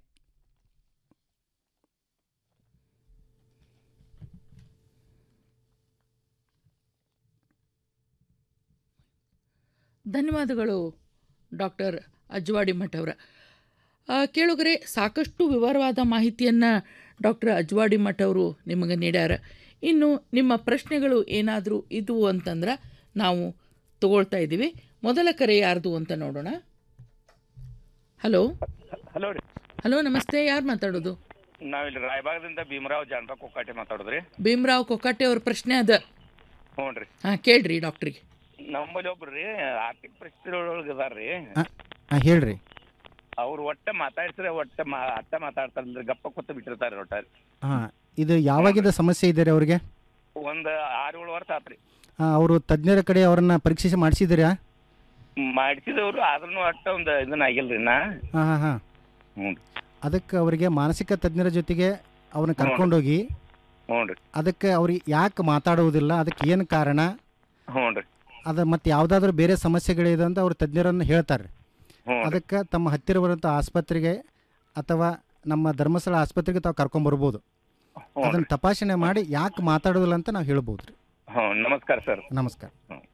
ಧನ್ಯವಾದಗಳು ಡಾಕ್ಟರ್ ಅಜ್ವಾಡಿ ಮಠ್ ಅವರ ಆ, ಕೇಳುಗರೆ ಸಾಕಷ್ಟು ವಿವರವಾದ ಮಾಹಿತಿಯನ್ನು ಡಾಕ್ಟರ್ ಅಜ್ವಾಡಿ ಮಠ್ ಅವರು ನಿಮಗೆ ನೀಡ್ಯಾರ ಇನ್ನು ನಿಮ್ಮ ಪ್ರಶ್ನೆಗಳು ಏನಾದರೂ ಇದ್ವು ಅಂತಂದ್ರೆ ನಾವು ತಗೊಳ್ತಾ ಇದ್ದೀವಿ ಮೊದಲ ಕರೆ ಯಾರ್ದು ಅಂತ ನೋಡೋಣ ಹಲೋ ಹಲೋ ರೀ ಹಲೋ ನಮಸ್ತೆ ಯಾರು ಮಾತಾಡೋದು ನಾವಿಲ್ಲಿ ರಾಯಬಾಗದಿಂದ ಭೀಮರಾವ್ ಜಾನಪಾ ಕೊಕ್ಕಾಟೆ ಮಾತಾಡೋದ್ರಿ ಭೀಮರಾವ್ ಕೊಕ್ಕಾಟೆ ಅವ್ರ ಪ್ರಶ್ನೆ ಅದ ಹ್ಞೂ ರೀ ಹಾಂ ಕೇಳ್ರಿ ಡಾಕ್ಟ್ರಿಗೆ ನಮ್ಮಲ್ಲಿ ಒಬ್ರು ರೀ ಆರ್ಥಿಕ ಪರಿಸ್ಥಿತಿ ಒಳಗೆ ಅದಾರ್ರಿ ಹಾಂ ಹೇಳ್ರಿ ಅವ್ರು ಒಟ್ಟ ಮಾತಾಡ್ಸಿದ್ರೆ ಒಟ್ಟ ಮಾ ಅಟ್ಟ ಮಾತಾಡ್ತಾರಲ್ರಿ ಗಪ್ಪ ಕೂತು ಬಿಟ್ಟಿರ್ತಾರೆ ಒಟ್ಟ ಹಾಂ ಇದು ಯಾವಾಗಿಂದ ಸಮಸ್ಯೆ ಇದೆ ರೀ ಅವ್ರಿಗೆ ಒಂದು ಆರು ಏಳು ವರ್ಷ ಆತ್ರಿ ಅವರು ತಜ್ಞರ ಕಡೆ ಅವರನ್ನ ಪರೀಕ್ಷೆ ಮಾಡಿಸಿದ್ದೀರಾ ಮಾಡಿಸಿದವ್ರು ಆದ್ರೂ ಒಟ್ಟ ಒಂದು ಇದನ್ನ ಆಗಿಲ್ರಿ ನಾ ಹಾಂ ಹಾಂ ಹಾಂ ಹ್ಞೂ ಅದಕ್ಕೆ ಅವರಿಗೆ ಮಾನಸಿಕ ತಜ್ಞರ ಜೊತೆಗೆ ಅವ್ರನ್ನ ಕರ್ಕೊಂಡೋಗಿ ಹ್ಞೂ ರೀ ಅದಕ್ಕೆ ಅವ್ರಿಗೆ ಯಾಕೆ ಮಾತಾಡುವುದಿಲ್ಲ ಅದಕ್ಕೆ ಏನು ಕಾರಣ ಹ್ಞೂ ರೀ ಅದು ಮತ್ತು ಯಾವುದಾದ್ರೂ ಬೇರೆ ಸಮಸ್ಯೆಗಳಿದೆ ಅಂತ ಅವ್ರು ತಜ್ಞರನ್ನು ಹೇಳ್ತಾರೆ ಹ್ಞೂ ರೀ. ಅದಕ್ಕೆ ತಮ್ಮ ಹತ್ತಿರ ಬರುವಂಥ ಆಸ್ಪತ್ರೆಗೆ ಅಥವಾ ನಮ್ಮ ಧರ್ಮಸ್ಥಳ ಆಸ್ಪತ್ರೆಗೆ ತಾವು ಕರ್ಕೊಂಬರ್ಬೋದು ಅದನ್ನು ತಪಾಸಣೆ ಮಾಡಿ ಯಾಕೆ ಮಾತಾಡೋದಿಲ್ಲ ಅಂತ ನಾವು ಹೇಳ್ಬೋದು ರೀ ಹ್ಞೂ ನಮಸ್ಕಾರ ಸರ್ ನಮಸ್ಕಾರ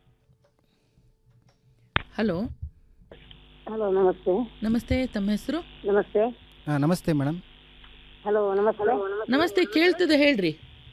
ಹಲೋ ಹಲೋ ನಮಸ್ತೆ ನಮಸ್ತೆ ತಮ್ಮ ಹೆಸರು ನಮಸ್ತೆ ಹಾಂ ನಮಸ್ತೆ ಮೇಡಮ್ ಹಲೋ ನಮಸ್ತೆ ನಮಸ್ತೆ ಕೇಳ್ತದೆ ಹೇಳ್ರಿ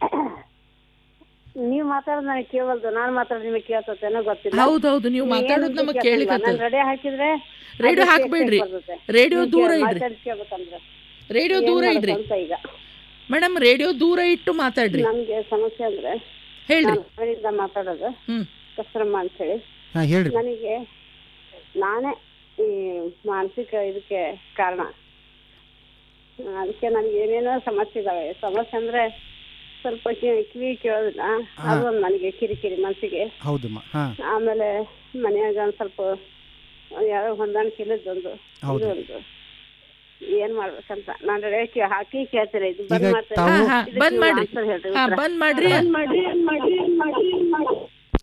ನೀವು ಮಾತಾಡೋದು ನನಗೆ ಕೇಳಲ್ದು ನಾನು ಮಾತಾಡೋದು ನಿಮಗೆ ಕೇಳ್ತೇನೋ ಗೊತ್ತಿಲ್ಲ ಹೌದೌದು, ನೀವು ಏನು ಮಾತಾಡೋದು ನಮಗೆ ಕೇಳ್ತಿಲ್ಲ. ಕೇಳಿಕತ್ತದ. ನಾನು ರೆಡಿ ಹಾಕಿದ್ರೆ ರೇಡಿಯೋ ಅದು ಹಾಕ್ಬೇಡ್ರಿ. ಕೇಳ್ತಾ ಬರ್ತೈತೆ. ರೇಡಿಯೋ ನೀವು ದೂರ ಕೇಳ್- ಇಡ್ರಿ. ಮಾತಾಡ್ಸ್ಕೊಬೇಕಂದ್ರೆ. ರೇಡಿಯೋ ಏನ್ ದೂರ ಮಾಡೋದು ಇಡ್ರಿ ಅಂತ ಈಗ ಮೇಡಮ್ ರೇಡಿಯೋ ದೂರ ಇಟ್ಟು ಮಾತಾಡ್ರಿ ನಮ್ಗೆ ಸಮಸ್ಯೆ ಅಂದ್ರೆ ಹೇಳ್ರಿ ನಾನು ಮನೆಯಿಂದ ಮಾತಾಡೋದು ಹ್ಮ್ ಕಸ್ರಮ್ಮ ಅಂತ ಹೇಳಿ ಹಾಂ ಹೇಳ್ರಿ ನನಗೆ ನಾನೇ ಈ ಮಾನಸಿಕ ಇದಕ್ಕೆ ಕಾರಣ ಆ, ಅದಕ್ಕೆ ನನಗೆ ಏನೇನೋ ಸಮಸ್ಯೆ ಇದಾವೆ ಸಮಸ್ಯೆ ಅಂದ್ರೆ ಸ್ವಲ್ಪ ಕಿ- ಕಿವಿ ಕೇಳೋದಿಲ್ಲ ಅದು ಒಂದು ನನಗೆ ಕಿರಿಕಿರಿ ಮನಸ್ಸಿಗೆ ಹೌದಮ್ಮ ಹಾಂ ಆಮೇಲೆ ಮನ್ಯಾಗ ಒಂದ್ ಸ್ವಲ್ಪ ಯಾರೋ ಹೊಂದಾಣಿಕೆ ಇಲ್ಲದೊಂದು ಹೌದು. ಇದು ಒಂದು ಏನ್ ಮಾಡ್ಬೇಕಂತ ನಾನು ರೇಖೆ ಹಾಕಿ ಕೇಳ್ತೀರ ಇದು ಈಗ ಬಂದ್ ಮಾಡ್ತೀರಾ? ತಾವು- ಹಾ, ಹಾ, ಇದಕ್ಕೆ ಬಂದ್ ನೀವು ಮಾಡ್ರಿ. answer ಹೇಳ್ರಿ, ಹಾ, ಉತ್ತರ. ಬಂದ್ ಮಾಡ್ರಿ. ಬಂದ್ ಮಾಡ್ರಿ, ಬಂದ್ ಮಾಡ್ರಿ, ಬಂದ್ ಮಾಡ್ರಿ, ಬಂದ್ ಮಾಡ್ರಿ.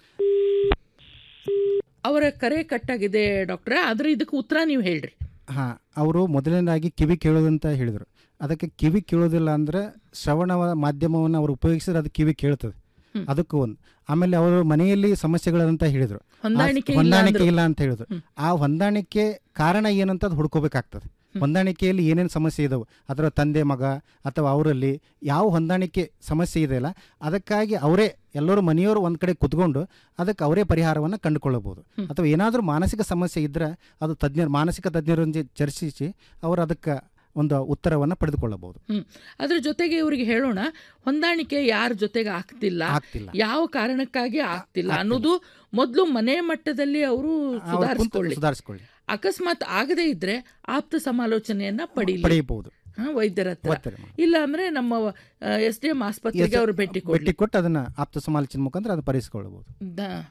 ಅವರ ಕರೆ ಕಟ್ಟಾಗಿದೆ ಡಾಕ್ಟ್ರೆ ಆದ್ರೆ ಇದಕ್ಕೆ ಉತ್ತರ ನೀವು ಹೇಳ್ರಿ ಹಾಂ ಅವರು ಮೊದಲನೇದಾಗಿ ಕಿವಿ ಕೇಳೋದಂತ ಹೇಳಿದರು ಅದಕ್ಕೆ ಕಿವಿ ಕೇಳೋದಿಲ್ಲ ಅಂದರೆ ಶ್ರವಣ ಮಾಧ್ಯಮವನ್ನು ಅವರು ಉಪಯೋಗಿಸಿದ್ರೆ ಅದು ಕಿವಿ ಕೇಳ್ತದೆ ಹ್ಮ್. ಅದಕ್ಕೂ ಒಂದು ಆಮೇಲೆ ಅವರು ಮನೆಯಲ್ಲಿ ಸಮಸ್ಯೆಗಳಂತ ಹೇಳಿದರು ಹೊಂದಾಣಿಕೆ ಇಲ್ಲ ಹೊಂದಾಣಿಕೆ ಅಂದ್ರು. ಇಲ್ಲ ಅಂತ ಹೇಳಿದ್ರು ಆ ಹೊಂದಾಣಿಕೆ ಕಾರಣ ಏನಂತ ಅದು ಹುಡ್ಕೋಬೇಕಾಗ್ತದೆ ಹೊಂದಾಣಿಕೆಯಲ್ಲಿ ಏನೇನು ಸಮಸ್ಯೆ ಇದಾವೆ ಅದರ ತಂದೆ ಮಗ ಅಥವಾ ಅವರಲ್ಲಿ ಯಾವ ಹೊಂದಾಣಿಕೆ ಸಮಸ್ಯೆ ಇದೆಯಲ್ಲ ಅದಕ್ಕಾಗಿ ಅವರೇ ಎಲ್ಲರೂ ಮನೆಯವರು ಒಂದು ಕಡೆ ಕುತ್ಕೊಂಡು ಅದಕ್ಕೆ ಅವರೇ ಪರಿಹಾರವನ್ನು ಕಂಡುಕೊಳ್ಳಬಹುದು ಅಥವಾ ಏನಾದರೂ ಮಾನಸಿಕ ಸಮಸ್ಯೆ ಇದ್ದರೆ ಅದು ತಜ್ಞರು ಮಾನಸಿಕ ತಜ್ಞರೊಂದಿಗೆ ಚರ್ಚಿಸಿ ಅವರು ಅದಕ್ಕೆ ಒಂದು ಉತ್ತರವನ್ನು ಪಡೆದುಕೊಳ್ಳಬಹುದು ಹ್ಮ್ ಅದ್ರ ಜೊತೆಗೆ ಇವರಿಗೆ ಹೇಳೋಣ ಹೊಂದಾಣಿಕೆ ಯಾರ ಜೊತೆಗೆ ಆಗ್ತಿಲ್ಲ ಆಗ್ತಿಲ್ಲ. ಯಾವ ಕಾರಣಕ್ಕಾಗಿ ಆಗ್ತಿಲ್ಲ ಅನ್ನೋದು ಮೊದಲು ಮನೆ ಮಟ್ಟದಲ್ಲಿ ಅವರು ಸುಧಾರಿಸ್ಕೊಳ್ಳಿ ಸುಧಾರಿಸ್ಕೊಳ್ಳಿ ಅಕಸ್ಮಾತ್ ಆಗದೇ ಇದ್ರೆ ಆಪ್ತ ಸಮಾಲೋಚನೆಯನ್ನ ಪಡೀಲಿ ಪಡೆಯಬಹುದು ಹಾ, ವೈದ್ಯರ ಹತ್ರ ವೈದ್ಯರ ಇಲ್ಲ ಅಂದ್ರೆ ನಮ್ಮ ಎಸ್ ಡಿ ಎಂ ಆಸ್ಪತ್ರೆಗೆ ಅವರು ಭೇಟಿ ಭೇಟಿ ಕೊಡ್ಲಿ ಕೊಟ್ಟು ಅದನ್ನು ಆಪ್ತ ಸಮಾಲೋಚನೆ ಮುಖಾಂತರ ಅದು ಪರಿಹರಿಸಿಕೊಳ್ಳಬಹುದು ದ-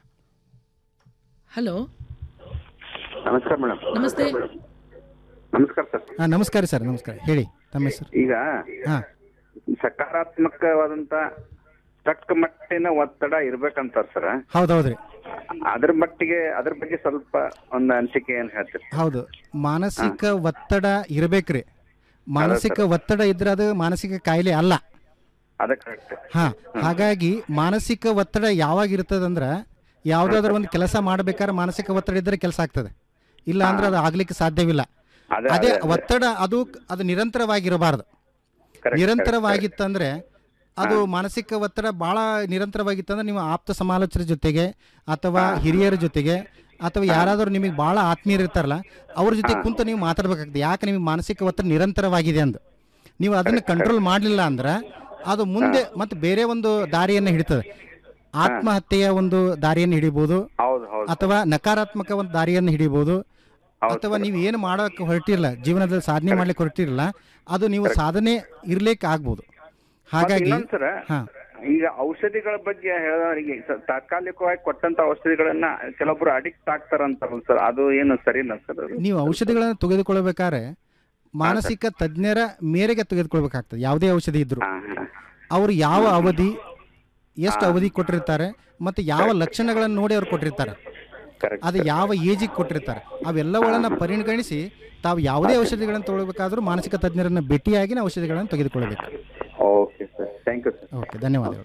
ಹಲೋ ನಮಸ್ಕಾರ ಮೇಡಮ್ ನಮಸ್ತೆ ನಮಸ್ಕಾರ ಸರ್ ಹಾಂ ನಮಸ್ಕಾರ ಸರ್ ನಮಸ್ಕಾರ ಹೇಳಿ ತಮ್ಮ ಹೆಸರು ಈಗ ಹಾಂ ಸಕಾರಾತ್ಮಕವಾದಂತ ತಕ್ಕ ಮಟ್ಟಿನ ಒತ್ತಡ ಇರ್ಬೇಕಂತಾರ ಸರ್ ಹೌದು ಹೌದ್ರಿ ಅದ್ರ ಮಟ್ಟಿಗೆ ಅದ್ರ ಬಗ್ಗೆ ಸ್ವಲ್ಪ ಒಂದು ಅನಿಸಿಕೆ ಏನ್ ಹೇಳ್ತೀರಿ ಹೌದು ಮಾನಸಿಕ ಒತ್ತಡ ಇರಬೇಕ್ರಿ ಮಾನಸಿಕ ಒತ್ತಡ ಇದ್ರೆ ಅದು ಮಾನಸಿಕ ಕಾಯಿಲೆ ಅಲ್ಲ ಅದ ಕರೆಕ್ಟ್ ಹಾ ಹಾಗಾಗಿ ಮಾನಸಿಕ ಒತ್ತಡ ಯಾವಾಗ ಇರ್ತದಂದ್ರೆ ಯಾವುದಾದ್ರೂ ಒಂದು ಕೆಲಸ ಮಾಡ್ಬೇಕಾದ್ರೆ ಮಾನಸಿಕ ಒತ್ತಡ ಇದ್ದರೆ ಕೆಲಸ ಆಗ್ತದೆ ಇಲ್ಲ ಅಂದ್ರೆ ಅದು ಆಗ್ಲಿಕ್ಕೆ ಸಾಧ್ಯವಿಲ್ಲ ಅದೇ, ಅದೇ ಅದೇ, ಅದೇ. ಒತ್ತಡ ಅದು ಅದು ನಿರಂತರವಾಗಿರಬಾರ್ದು ನಿರಂತರವಾಗಿತ್ತಂದ್ರೆ ಅದು ಮಾನಸಿಕ ಒತ್ತಡ ಬಹಳ ನಿರಂತರವಾಗಿತ್ತಂದ್ರೆ ನೀವು ಆಪ್ತ ಸಮಾಲೋಚನೆ ಜೊತೆಗೆ ಅಥವಾ ಹಿರಿಯರ ಜೊತೆಗೆ ಅಥವಾ ಯಾರಾದರೂ ನಿಮಗೆ ಬಹಳ ಆತ್ಮೀಯರು ಇರ್ತಾರಲ್ಲ ಅವ್ರ ಜೊತೆ ಕುಂತು ನೀವು ಮಾತಾಡ್ಬೇಕಾಗ್ತದೆ ಯಾಕೆ ನಿಮಗೆ ಮಾನಸಿಕ ಒತ್ತಡ ನಿರಂತರವಾಗಿದೆ ಅಂದು ನೀವು ಅದನ್ನು ಕಂಟ್ರೋಲ್ ಮಾಡಲಿಲ್ಲ ಅಂದ್ರೆ ಅದು ಮುಂದೆ ಮತ್ತೆ ಬೇರೆ ಒಂದು ದಾರಿಯನ್ನು ಹಿಡಿತದೆ ಆತ್ಮಹತ್ಯೆಯ ಒಂದು ದಾರಿಯನ್ನು ಹಿಡಿಬೋದು ಹೌದು ಹೌದು ಅಥವಾ ನಕಾರಾತ್ಮಕ ಒಂದು ದಾರಿಯನ್ನು ಹಿಡಿಬೋದು ಅಥವಾ ನೀವು ಏನು ಮಾಡೋಕೆ ಹೊರಟಿರಲ್ಲ ಜೀವನದಲ್ಲಿ ಸಾಧನೆ ಮಾಡ್ಲಿಕ್ಕೆ ಹೊರಟಿರಲ್ಲ ಅದು ನೀವು ಸಾಧನೆ ಇರ್ಲಿಕ್ಕೆ ಆಗ್ಬೋದು ಹಾಗಾಗಿ ಇನ್ನೊಂದ್ಸರ ಹಾ ಈಗ ಔಷಧಿಗಳ ಬಗ್ಗೆ ಹೇಳೋರಿಗೆ ಸ- ತಾತ್ಕಾಲಿಕವಾಗಿ ಕೊಟ್ಟಂತ ಔಷಧಿಗಳನ್ನ ಕೆಲವೊಬ್ರು ಅಡಿಕ್ಟ್ ಆಗ್ತಾರಂತಾರಲ್ಲ ಸರ್ ಅದು ಏನು ಸರಿ ಇಲ್ಲ ಸರ್ ಅದು ನೀವು ಔಷಧಿಗಳನ್ನು ತೆಗೆದುಕೊಳ್ಬೇಕಾದ್ರೆ ಮಾನಸಿಕ ತಜ್ಞರ ಮೇರೆಗೆ ತೆಗೆದುಕೊಳ್ಬೇಕಾಗ್ತದೆ ಯಾವುದೇ ಔಷಧಿ ಇದ್ರು ಅವರು ಯಾವ ಅವಧಿ ಎಷ್ಟು ಅವಧಿ ಕೊಟ್ಟಿರ್ತಾರೆ ಮತ್ತು ಯಾವ ಲಕ್ಷಣಗಳನ್ನು ನೋಡಿ ಅವ್ರು ಕೊಟ್ಟಿರ್ತಾರೆ ಅದು ಯಾವ ಏಜಿಗೆ ಕೊಟ್ಟಿರ್ತಾರೆ ಅವೆಲ್ಲವುಗಳನ್ನ ಪರಿಗಣಿಸಿ ತಾವು ಯಾವುದೇ ಔಷಧಿಗಳನ್ನು ತಗೊಳ್ಬೇಕಾದ್ರೂ ಮಾನಸಿಕ ತಜ್ಞರನ್ನ ಭೇಟಿಯಾಗಿ ಔಷಧಿಗಳನ್ನು ತೆಗೆದುಕೊಳ್ಬೇಕು okay sir thank you sir okay ಧನ್ಯವಾದಗಳು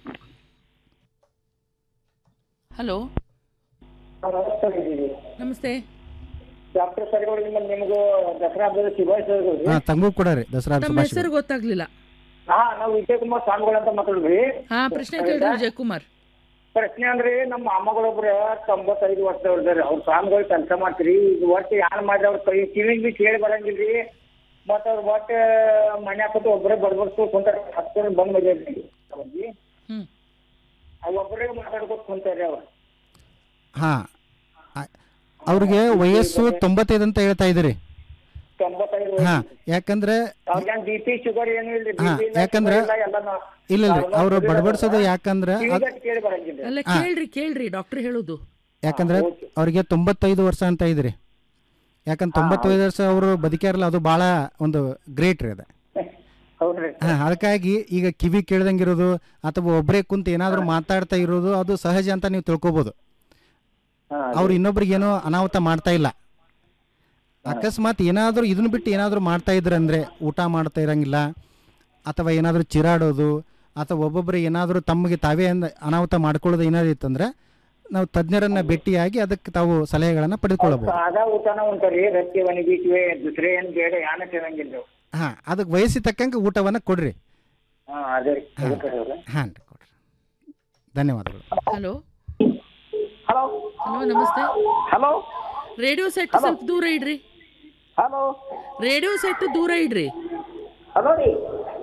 ಹಲೋ ನಮಸ್ತೆ ಡಾಕ್ಟರ್ ಸರ್ಗಳು ನಿಮ್ಮಲ್ಲಿ ನಿಮಗೂ ದಸರಾ ಹಬ್ಬದ ಶುಭಾಶಯಗಳು ಹಾಂ ತಮಗೂ ಕೂಡ ರೀ ದಸರಾ ತಮ್ಮ ಶುಭಾಶಯಗಳು ಹೆಸರು ಗೊತ್ತಾಗ್ಲಿಲ್ಲ ಹಾ ನಾವು ವಿಜಯ್ ಕುಮಾರ್ ಸ್ವಾಮಿಗಳು ಅಂತ ಮಾತಾಡಿದ್ವಿ ಹಾ ಪ್ರಶ್ನೆ ಕೇಳ್ರಿ ಜಯಕುಮಾರ್ ಪ್ರಶ್ನೆ ಅಂದ್ರೆ ನಮ್ಮ ಅಮ್ಮಗಳೊಬ್ರ ತೊಂಬತ್ತೈದು ವರ್ಷ ಇರ್ತಾರೆ ಅವ್ರ ಸ್ವಾಮಿಗಳು ಕೆಲಸ ಮಾಡ್ತೀರಿ ಈಗ ಒಟ್ಟು ಯಾರು ಮಾಡ್ರಿ ಅವ್ರ ಕೈ ಕಿವಿಗ್ ಬಿ ಕೇಳಿ ಬರಂಗಿಲ್ರಿ ಮತ್ತ ಅವ್ರ ಒಟ್ಟು ಮನೆ ಹಾಕೋದು ಒಬ್ಬರೇ ಬಡ್ಬಡ್ಸ್ಕೊ ಕುಂತಾರ ಹತ್ಕೊಂಡು ಬಂದ್ ಮದ್ವೆ ಹ್ಮ್. ಅವ್ ಒಬ್ಬರೇ ಮಾತಾಡ್ಕೊತ ಕುಂತಾರ್ರಿ ಅವ್ರು ಹಾಂ ಅವ್ರಿಗೆ ವಯಸ್ಸು ತೊಂಬತ್ತೈದು ಅಂತ ಹೇಳ್ತಾ ಇದ್ದೀರಿ ತೊಂಬತ್ತೈದು ಹಾಂ ಯಾಕಂದ್ರೆ ಅವ್ರಿಗೇನ್ ಬಿ ಪಿ ಶುಗರ್ ಏನು ಇಲ್ರಿ ಹಾ, ಬಿ ಯಾಕಂದ್ರೆ ಇಲ್ಲ ಇಲ್ಲ ಅವ್ರು ಬಡಬಡಿಸೋದು ಯಾಕಂದ್ರೆ ಅದ್- ಕೇಳಿ ಬರಂಗಿಲ್ಲ ಅಲ್ಲ ಹಾ. ಕೇಳ್ರಿ ಕೇಳ್ರಿ ಡಾಕ್ಟರ್ ಹೇಳುದು ಯಾಕಂದ್ರೆ ಅವ್ರಿಗೆ ತೊಂಬತ್ತೈದು ವರ್ಷ ಅಂತ ಇದ್ರಿ ಯಾಕಂದ್ರೆ ತೊಂಬತ್ತೈದು ವರ್ಷ ಅವರು ಬದುಕ್ಯಾರಲ್ಲ ಅದು ಭಾಳ ಒಂದು ಗ್ರೇಟ್ ರೀ ಅದು ಹೌದ್ರಿ ಹಾಂ ಅದಕ್ಕಾಗಿ ಈಗ ಕಿವಿ ಕೇಳ್ದಂಗಿರೋದು ಅಥವಾ ಒಬ್ಬರೇ ಕುಂತು ಏನಾದರೂ ಮಾತಾಡ್ತಾ ಇರೋದು ಅದು ಸಹಜ ಅಂತ ನೀವು ತಿಳ್ಕೊಬೋದು ಅವ್ರು ಇನ್ನೊಬ್ರಿಗೆ ಏನೋ ಅನಾಹುತ ಮಾಡ್ತಾ ಇಲ್ಲ ಅಕಸ್ಮಾತ್ ಏನಾದರೂ ಇದನ್ನ ಬಿಟ್ಟು ಏನಾದರೂ ಮಾಡ್ತಾ ಇದ್ರಂದ್ರೆ ಊಟ ಮಾಡ್ತಾ ಇರಂಗಿಲ್ಲ ಅಥವಾ ಏನಾದರೂ ಚಿರಾಡೋದು ಅಥವಾ ಒಬ್ಬೊಬ್ಬರು ಏನಾದರೂ ತಮಗೆ ತಾವೇ ಅಂದ- ಅನಾಹುತ ಮಾಡ್ಕೊಳ್ಳೋದು ಏನಾದ್ರು ಇತ್ತಂದ್ರೆ ನಾವು ತಜ್ಞರನ್ನ ಭೇಟಿಯಾಗಿ ಅದಕ್ಕೆ ತಾವು ಸಲಹೆಗಳನ್ನು ಪಡೆದುಕೊಳ್ಳಬಹುದು ಸಾದಾ ಊಟನ ಉಂಟರಿ ರೊಟ್ಟಿ ಒಣಗಿಟ್ವಿ ದುಸರೆ ಏನ್ ಬೇಡ ಯಾನ ತಿನ್ನಂಗಿಲ್ಲ ಹಾ ಅದಕ್ಕೆ ವಯಸ್ಸಿಗೆ ತಕ್ಕಂಗೆ ಊಟವನ್ನು ಕೊಡ್ರಿ ಹಾ ಅದೇ ರೀ ಅದಕ್ಕೆ ಹೇಳ್ದೆ. ಹಾಂ ರೀ ಕೊಡ್ರಿ ಧನ್ಯವಾದಗಳು ಹಲೋ ಹಲೋ ಹಲೋ ನಮಸ್ತೆ ಹಲೋ ರೇಡಿಯೋ ಸೆಟ್ ಸ್ವಲ್ಪ ದೂರ ಇಡ್ರಿ ಹಲೋ ರೇಡಿಯೋ ಸೆಟ್ ದೂರ ಇಡ್ರಿ ಹಲೋ ರೀ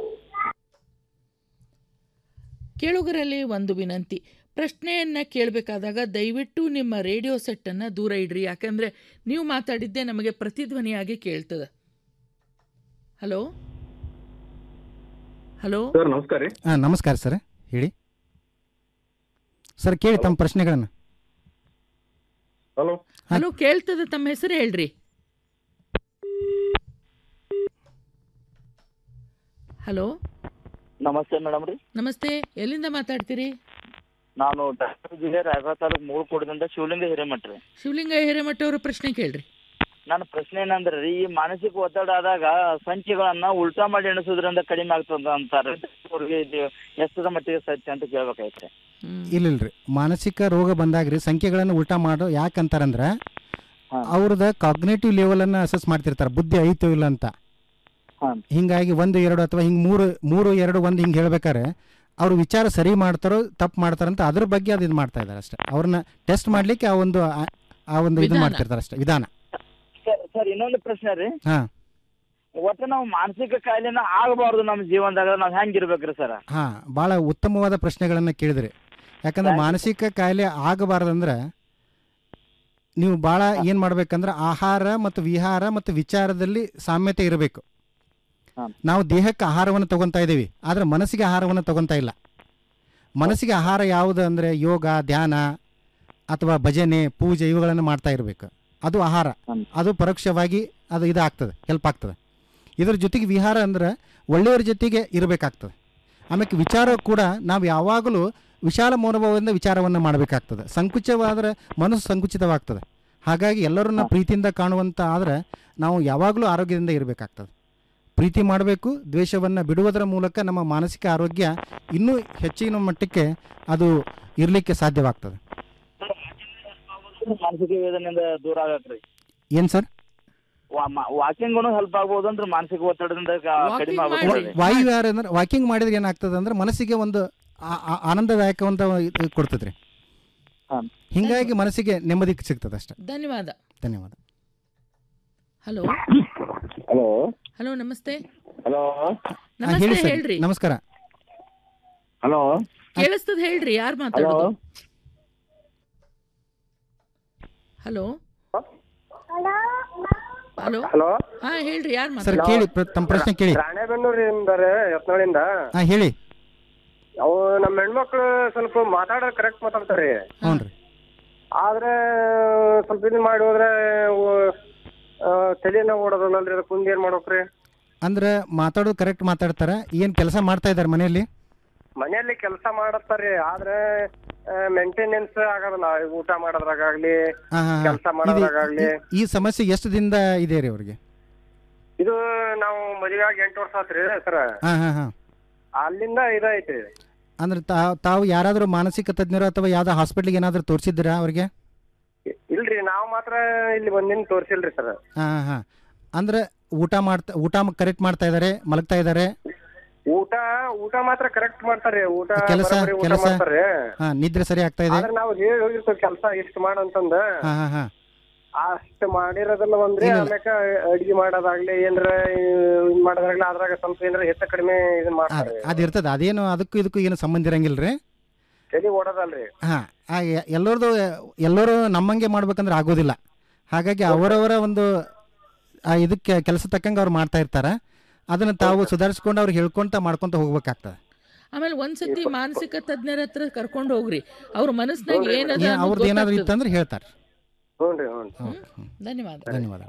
ಕೇಳುಗರಲ್ಲಿ ಒಂದು ವಿನಂತಿ ಪ್ರಶ್ನೆಯನ್ನು ಕೇಳಬೇಕಾದಾಗ ದಯವಿಟ್ಟು ನಿಮ್ಮ ರೇಡಿಯೋ ಸೆಟ್ಟನ್ನು ದೂರ ಇಡ್ರಿ ಯಾಕಂದರೆ ನೀವು ಮಾತಾಡಿದ್ದೇ ನಮಗೆ ಪ್ರತಿಧ್ವನಿಯಾಗಿ ಕೇಳ್ತದೆ ಹಲೋ ಹಲೋ ಸರ್ ನಮಸ್ಕಾರ ರೀ ಹಾಂ ನಮಸ್ಕಾರ ಸರ್ ಹೇಳಿ ಸರ್ ಕೇಳಿ ತಮ್ಮ ಪ್ರಶ್ನೆಗಳನ್ನು ಹಲೋ ಹಲೋ ಕೇಳ್ತದೆ ತಮ್ಮ ಹೆಸರು ಹೇಳ್ರಿ ಹಲೋ ನಮಸ್ತೆ ಮೇಡಮ್ ರೀ ನಮಸ್ತೆ ಎಲ್ಲಿಂದ ಮಾತಾಡ್ತೀರಿ ನಾನು ದಾವಣಗೆರೆ ಜಿಲ್ಲೆ ರಾಯಬಾಗ ತಾಲೂಕು ಮೂಳ್ಕೋಟದಿಂದ ಶಿವಲಿಂಗ ಹಿರೇಮಠ ರೀ ಶಿವಲಿಂಗ ಹಿರೇಮಠ ಅವರ ಪ್ರಶ್ನೆ ಕೇಳ್ರಿ ನನ್ನ ಪ್ರಶ್ನೆ ಏನಂದ್ರೆ ರೀ ಈ ಮಾನಸಿಕ ಒತ್ತಡ ಆದಾಗ ಸಂಖ್ಯೆಗಳನ್ನ ಉಲ್ಟಾ ಮಾಡಿ ಎಣಿಸೋದ್ರಿಂದ ಕಡಿಮೆ ಆಗ್ತದ ಅಂತಾರೆ ಅವ್ರಿಗೆ ಇದು ಎಷ್ಟರ ಮಟ್ಟಿಗೆ ಸತ್ಯ ಅಂತ ಕೇಳ್ಬೇಕಾಯ್ತ್ರಿ ಇಲ್ಲಿಲ್ರಿ ಮಾನಸಿಕ ರೋಗ ಬಂದಾಗ್ರಿ ಸಂಖ್ಯೆಗಳನ್ನು ಉಲ್ಟಾ ಮಾಡೋ ಯಾಕಂತಾರಂದ್ರೆ ಅವ್ರದ ಕಾಗ್ನೇಟಿವ್ ಲೆವೆಲನ್ನು ಅಸೆಸ್ ಮಾಡ್ತಿರ್ತಾರೆ ಬುದ್ಧಿ ಐತೋ ಇಲ್ಲ ಅಂತ ಹಿಂಗಾಗಿ ಒಂದು ಎರಡು ಅಥವಾ ಹಿಂಗೆ ಮೂರು ಮೂರು ಎರಡು ಒಂದು ಹಿಂಗೆ ಹೇಳ್ಬೇಕಾರೆ ಅವ್ರು ವಿಚಾರ ಸರಿ ಮಾಡ್ತಾರೋ ತಪ್ಪು ಮಾಡ್ತಾರಂತ ಅದ್ರ ಬಗ್ಗೆ ಅದು ಇದು ಮಾಡ್ತಾ ಇದ್ದಾರೆ ಅಷ್ಟೇ ಅವ್ರನ್ನ ಟೆಸ್ಟ್ ಮಾಡ್ಲಿಕ್ಕೆ ಆ ಒಂದು ಆ- ಆ ಒಂದು ಇದು ವಿಧಾನ. ಮಾಡ್ತಿರ್ತಾರೆ ಅಷ್ಟೇ ವಿಧಾನ ಸರ್ ಸರ್ ಇನ್ನೊಂದು ಪ್ರಶ್ನೆ ರೀ ಹಾಂ ಒಟ್ಟು ನಾವು ಮಾನಸಿಕ ಕಾಯಿಲೆನ ಆಗಬಾರ್ದು ನಮ್ಮ ಜೀವನದಾಗ ನಾವ್ ಹೆಂಗಿರ್ಬೇಕ್ರಿ ಸರ್ ಹಾಂ ಭಾಳ ಉತ್ತಮವಾದ ಪ್ರಶ್ನೆಗಳನ್ನು ಕೇಳಿದ್ರಿ ಯಾಕಂದ್ರೆ ಮಾನಸಿಕ ಕಾಯಿಲೆ ಆಗಬಾರ್ದಂದ್ರೆ ನೀವು ಭಾಳ ಏನು ಮಾಡ್ಬೇಕಂದ್ರೆ ಆಹಾರ ಮತ್ತು ವಿಹಾರ ಮತ್ತು ವಿಚಾರದಲ್ಲಿ ಸಾಮ್ಯತೆ ಇರಬೇಕು ನಾವು ದೇಹಕ್ಕೆ ಆಹಾರವನ್ನು ತಗೊತಾ ಇದ್ದೀವಿ ಆದರೆ ಮನಸ್ಸಿಗೆ ಆಹಾರವನ್ನು ತಗೊತಾ ಇಲ್ಲ ಮನಸ್ಸಿಗೆ ಆಹಾರ ಯಾವುದು ಅಂದರೆ ಯೋಗ ಧ್ಯಾನ ಅಥವಾ ಭಜನೆ ಪೂಜೆ ಇವುಗಳನ್ನು ಮಾಡ್ತಾ ಇರಬೇಕು ಅದು ಆಹಾರ ಅದು ಪರೋಕ್ಷವಾಗಿ ಅದು ಇದಾಗ್ತದೆ ಹೆಲ್ಪ್ ಆಗ್ತದೆ ಇದ್ರ ಜೊತೆಗೆ ವಿಹಾರ ಅಂದ್ರೆ ಒಳ್ಳೆಯವರ ಜೊತೆಗೆ ಇರಬೇಕಾಗ್ತದೆ ಆಮೇಲೆ ವಿಚಾರ ಕೂಡ ನಾವು ಯಾವಾಗಲೂ ವಿಶಾಲ ಮನೋಭಾವದಿಂದ ವಿಚಾರವನ್ನು ಮಾಡಬೇಕಾಗ್ತದೆ ಸಂಕುಚವಾದರೆ ಮನಸ್ಸು ಸಂಕುಚಿತವಾಗ್ತದೆ ಹಾಗಾಗಿ ಎಲ್ಲರನ್ನ ಪ್ರೀತಿಯಿಂದ ಕಾಣುವಂಥ ಆದರೆ ನಾವು ಯಾವಾಗಲೂ ಆರೋಗ್ಯದಿಂದ ಇರಬೇಕಾಗ್ತದೆ ಪ್ರೀತಿ ಮಾಡಬೇಕು ದ್ವೇಷವನ್ನು ಬಿಡುವುದರ ಮೂಲಕ ನಮ್ಮ ಮಾನಸಿಕ ಆರೋಗ್ಯ ಇನ್ನೂ ಹೆಚ್ಚಿನ ಮಟ್ಟಕ್ಕೆ ಅದು ಇರಲಿಕ್ಕೆ ಸಾಧ್ಯವಾಗ್ತದೆ ಮಾನಸಿಕ ವೇದನೆಯಿಂದ ದೂರ ಆಗಕ್ರಿ ಏನು ಸರ್ ವಾಕಿಂಗ್ ಹೆಲ್ಪ್ ಆಗ್ಬೋದು ಅಂದ್ರೆ ಮಾನಸಿಕ ಒತ್ತಡದಿಂದ ಕ- ಕಡಿಮೆ ಆಗ್ಬೋದು ವಾಯುವಿಹಾರ ಅಂದ್ರೆ ವಾಕಿಂಗ್ ಮಾಡಿದ್ರೆ ಏನಾಗ್ತದೆ ಅಂದ್ರೆ ಮನಸ್ಸಿಗೆ ಒಂದು ಆ- ಆ- ಆನಂದದಾಯಕವಂತ ಇದು ಕೊಡ್ತದ್ರಿ ಹಿಂಗಾಗಿ ಮನಸ್ಸಿಗೆ ನೆಮ್ಮದಿ ಸಿಗ್ತದೆ ಅಷ್ಟೇ ಧನ್ಯವಾದ ಧನ್ಯವಾದ ಹಲೋ ಹಲೋ ಹಲೋ ನಮಸ್ತೆ ಹಲೋ ಹಾ, ನಮಸ್ತೆ ಹೇಳಿ ಸರ್ ಹೇಳ್ರಿ ನಮಸ್ಕಾರ ಹಲೋ ಕೇಳಿಸ್ತದ ಹೇಳ್ರಿ ಯಾರು ಮಾತಾಡೋದು ಹಲೋ ಹಲೋ ಹಲೋ ಹಾ ಹೇಳ್ರಿ ಯಾರು ಸರ್ ಮಾತಾಡೋದು ಕೇಳಿ ಪ್ರ- ತಮ್ಮ ಪ್ರಶ್ನೆ ಕೇಳಿ ರಾಣೆಬೆನ್ನೂರಿಂದ ರೀ ಯತ್ನಾಳಿಂದ ಹಾಂ ಹೇಳಿ ಅವು ನಮ್ಮ ಹೆಣ್ಮಕ್ಳು ಸ್ವಲ್ಪ ಮಾತಾಡೋದು ಕರೆಕ್ಟ್ ಮಾತಾಡ್ತಾರೆ ಹ್ಞೂ ರೀ ಆದ್ರೆ ಸ್ವಲ್ಪ ಇದು ಮಾಡಿ ಹೋದ್ರೆ ಅವು, ಆ, ತಲೆನ ಓಡೋದಲ್ಲರಿ ಅದಕ್ಕೆ ಮುಂದೆ ಏನ್ ಮಾಡ್ಬೇಕ್ರಿ ಅಂದ್ರೆ ಮಾತಾಡೋದು ಕರೆಕ್ಟ್ ಮಾತಾಡ್ತಾರೆ ಏನು ಕೆಲಸ ಮಾಡ್ತಾ ಇದ್ದಾರೆ ಮನೆಯಲ್ಲಿ ಮನೆಯಲ್ಲಿ ಕೆಲಸ ಮಾಡತ್ತಾರ್ರಿ ಆದ್ರೆ ಮೇಂಟೆನೆನ್ಸ್ ಆಗಲ್ಲ ಊಟ ಮಾಡೋದ್ರಾಗ್ಲಿ ಹಾಂ ಹಾಂ ಕೆಲಸ ಮಾಡೋದ್ರಾಗ್ಲಿ ಈ ಸಮಸ್ಯೆ ಎಷ್ಟು ದಿನದ ಇದೆ ರೀ ಅವ್ರಿಗೆ ಇದು ನಾವು ಮದುವೆ ಆಗಿ ಎಂಟು ವರ್ಷ ಆತ್ರಿ ಸರ್ ಹಾಂ ಹಾಂ ಹಾಂ ಅಲ್ಲಿಂದ ಇದೈತಿ ಅಂದ್ರೆ ತಾವು ತಾವು ಯಾರಾದರೂ ಮಾನಸಿಕ ತಜ್ಞರು ಅಥವಾ ಯಾವ್ದೋ ಹಾಸ್ಪಿಟ್ಲಿಗೆ ಏನಾದರೂ ತೋರಿಸಿದ್ದೀರಾ ಅವ್ರಿಗೆ ಇಲ್ರಿ ನಾವು ಮಾತ್ರ ಇಲ್ಲಿ ಬಂದಿನ ತೋರ್ಸಿಲ್ರಿ ಸರ್ ಹಾಂ ಹಾಂ ಹಾಂ ಅಂದ್ರೆ ಊಟ ಮಾಡ್ತಾ ಊಟ ಕರೆಕ್ಟ್ ಮಾಡ್ತಾ ಇದ್ದಾರೆ ಮಲಗ್ತಾ ಇದ್ದಾರೆ ಊಟ ಊಟ ಮಾತ್ರ ಕರೆಕ್ಟ್ ಮಾಡ್ತಾರೆ ಊಟ ಕೆಲಸ ಬರೋಬ್ಬರಿ ಊಟ ಕೆಲಸ ಮಾಡ್ತಾರೆ ಹಾಂ ನಿದ್ರೆ ಸರಿ ಆಗ್ತಾ ಇದೆ ಆದ್ರೆ ನಾವು ಹೇಳಿ ಹೋಗಿರ್ತೇವೆ ಕೆಲಸ ಇಷ್ಟು ಮಾಡಂತಂದ ಹಾಂ ಹಾಂ ಹಾಂ ಅಷ್ಟ್ ಮಾಡಿರೋದನ್ನ ಒಂದ್ರಿ ಇಲ್ಲ. ಆಮ್ಯಾಕ ಅಡಿಗೆ ಮಾಡೋದಾಗ್ಲಿ ಏನ್ರ ಇದ್ ಮಾಡೋದಾಗ್ಲಿ ಅದ್ರಾಗ ಸ್ವಲ್ಪ ಏನ್ರ ಹೆಚ್ಚ ಕಡಿಮೆ ಇದನ್ ಮಾಡ್ತಾರೆ ಅದು ಇರ್ತದೆ ಅದೇನು ಅದಕ್ಕೂ ಇದಕ್ಕೂ ಏನು ಸಂಬಂಧ ಇರಂಗಿಲ್ಲ ರೀ ತಲಿ ಓಡೋದಲ್ರಿ ಹಾಂ ಎಲ್ಲರದು ಎಲ್ಲರೂ ನಮ್ಮಂಗೆ ಮಾಡ್ಬೇಕಂದ್ರೆ ಆಗೋದಿಲ್ಲ ಹಾಗಾಗಿ ಅವರವರ ಒಂದು ಆ ಇದಕ್ಕೆ ಕೆಲಸ ತಕ್ಕಂಗೆ ಅವ್ರು ಮಾಡ್ತಾ ಇರ್ತಾರೆ ಅದನ್ನು ತಾವು ಸುಧಾರಿಸ್ಕೊಂಡು ಅವ್ರಿಗೆ ಹೇಳ್ಕೊಂತ ಮಾಡ್ಕೊಂತ ಹೋಗ್ಬೇಕಾಗ್ತದೆ ಆಮೇಲೆ ಒಂದ್ಸತಿ ಮಾನಸಿಕ ತಜ್ಞರ ಹತ್ರ ಕರ್ಕೊಂಡು ಹೋಗ್ರಿ ಅವ್ರ ಮನಸ್ಸಿನಾಗ ಏನದ ಏನ್- ಅವ್ರದ್ದು ಏನಾದ್ರು ಇತ್ತಂದ್ರೆ ಹೇಳ್ತಾರೆ ಹ್ಞೂನ್ರಿ ಹ್ಞೂ ಧನ್ಯವಾದ ಧನ್ಯವಾದ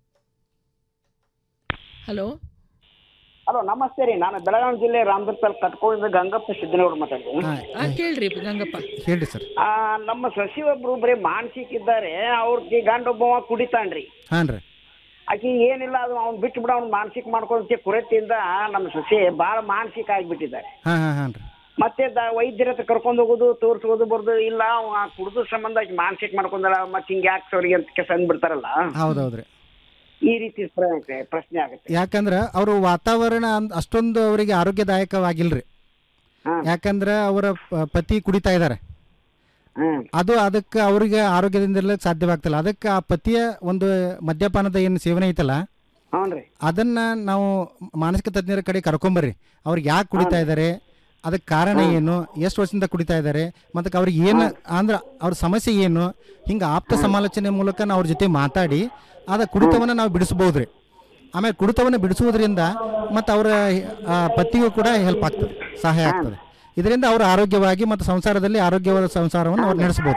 ಹಲೋ ಹಲೋ ನಮಸ್ತೆ ರೀ ನಾನು ಬೆಳಗಾವಿ ಜಿಲ್ಲೆ ರಾಮದುರ್ಗ ತಾಲೂಕು ಕಟ್ಕೊಂಡಿದ್ದ ಗಂಗಪ್ಪ ಸಿದ್ದನಗೌಡ ಮಾತಾಡ್ತೀನಿ ಆ ಕೇಳ್ರಿ ಗಂಗಪ್ಪ ಹೇಳ್ರಿ ಸರ್ ಆ, ನಮ್ಮ ಸಸಿ ಒಬ್ರು ಬರೀ ಮಾನಸಿಕ ಇದ್ದಾರೆ ಅವ್ರಿಗೆ ಗಂಡ ಒಬ್ಬವ ಕುಡಿತಾನ್ರಿ ಹಾಂ ರೀ ಆಕಿ ಏನಿಲ್ಲ ಅದು ಅವ್ನು ಬಿಟ್ಟು ಬಿಡ ಅವ್ನು ಮಾನಸಿಕ ಮಾಡ್ಕೊಂತ ಕುರತಿಯಿಂದ ನಮ್ಮ ಸಸಿ ಭಾಳ ಮಾನಸಿಕ ಆಗಿಬಿಟ್ಟಿದ್ದಾರೆ ಹಾಂ ಹಾಂ ಹಾಂ ರೀ ಮತ್ತೆ ದ ವೈದ್ಯರ ಹತ್ರ ಕರ್ಕೊಂಡು ಹೋಗೋದು ತೋರಿಸೋದು ಬರ್ದು ಇಲ್ಲ ಅವ ಕುಡ್ದು ಸಂಬಂಧ ಆಕಿ ಮಾನಸಿಕ ಮಾಡ್ಕೊಂಡಲ್ಲ ಮತ್ತೆ ಹಿಂಗೆ ಯಾಕೆ ಸೋರಿಗೆ ಅಂತ ಕೆಸ ಅಂದ್ಬಿಡ್ತಾರಲ್ಲ ಹೌದೌದ್ರಿ ಈ ರೀತಿ ಪ್ರ- ಪ್ರಶ್ನೆ ಆಗುತ್ತೆ ಯಾಕಂದ್ರೆ ಅವರು ವಾತಾವರಣ ಅಂದ್- ಅಷ್ಟೊಂದು ಅವರಿಗೆ ಆರೋಗ್ಯದಾಯಕವಾಗಿಲ್ರಿ ಯಾಕಂದ್ರೆ ಅವರ ಪ- ಪತಿ ಕುಡಿತಾ ಇದ್ದಾರೆ ಅದು ಅದಕ್ಕೆ ಅವರಿಗೆ ಆರೋಗ್ಯದಿಂದ ಇರ್ಲಿಕ್ಕೆ ಸಾಧ್ಯವಾಗ್ತಿಲ್ಲ ಅದಕ್ಕೆ ಆ ಪತಿಯ ಒಂದು ಮದ್ಯಪಾನದ ಏನು ಸೇವನೆ ಐತಲ್ಲ ಹ್ಞೂ ಅದನ್ನ ನಾವು ಮಾನಸಿಕ ತಜ್ಞರ ಕಡೆ ಕರ್ಕೊಂಬರ್ರಿ ಅವ್ರಿಗೆ ಯಾಕೆ ಕುಡಿತಾ ಇದ್ದಾರೆ ಅದಕ್ಕೆ ಕಾರಣ ಏನು ಎಷ್ಟು ವರ್ಷದಿಂದ ಕುಡಿತಾ ಇದ್ದಾರೆ ಮತ್ತು ಅವ್ರಿಗೆ ಏನು ಅಂದ್ರೆ ಅವ್ರ ಸಮಸ್ಯೆ ಏನು ಹಿಂಗೆ ಆಪ್ತ ಸಮಾಲೋಚನೆ ಮೂಲಕ ನಾವು ಅವ್ರ ಜೊತೆ ಮಾತಾಡಿ ಅದ ಕುಡಿತವನ್ನು ನಾವು ಬಿಡಿಸ್ಬೋದ್ರಿ ಆಮೇಲೆ ಕುಡಿತವನ್ನು ಬಿಡಿಸುವುದರಿಂದ ಮತ್ತು ಅವರ ಆ, ಪತಿಗೂ ಕೂಡ ಹೆಲ್ಪ್ ಆಗ್ತದೆ ಸಹಾಯ ಆಗ್ತದೆ ಇದರಿಂದ ಅವರು ಆರೋಗ್ಯವಾಗಿ ಮತ್ತು ಸಂಸಾರದಲ್ಲಿ ಆರೋಗ್ಯವಾದ ಸಂಸಾರವನ್ನು ಅವ್ರು ನಡೆಸ್ಬೋದು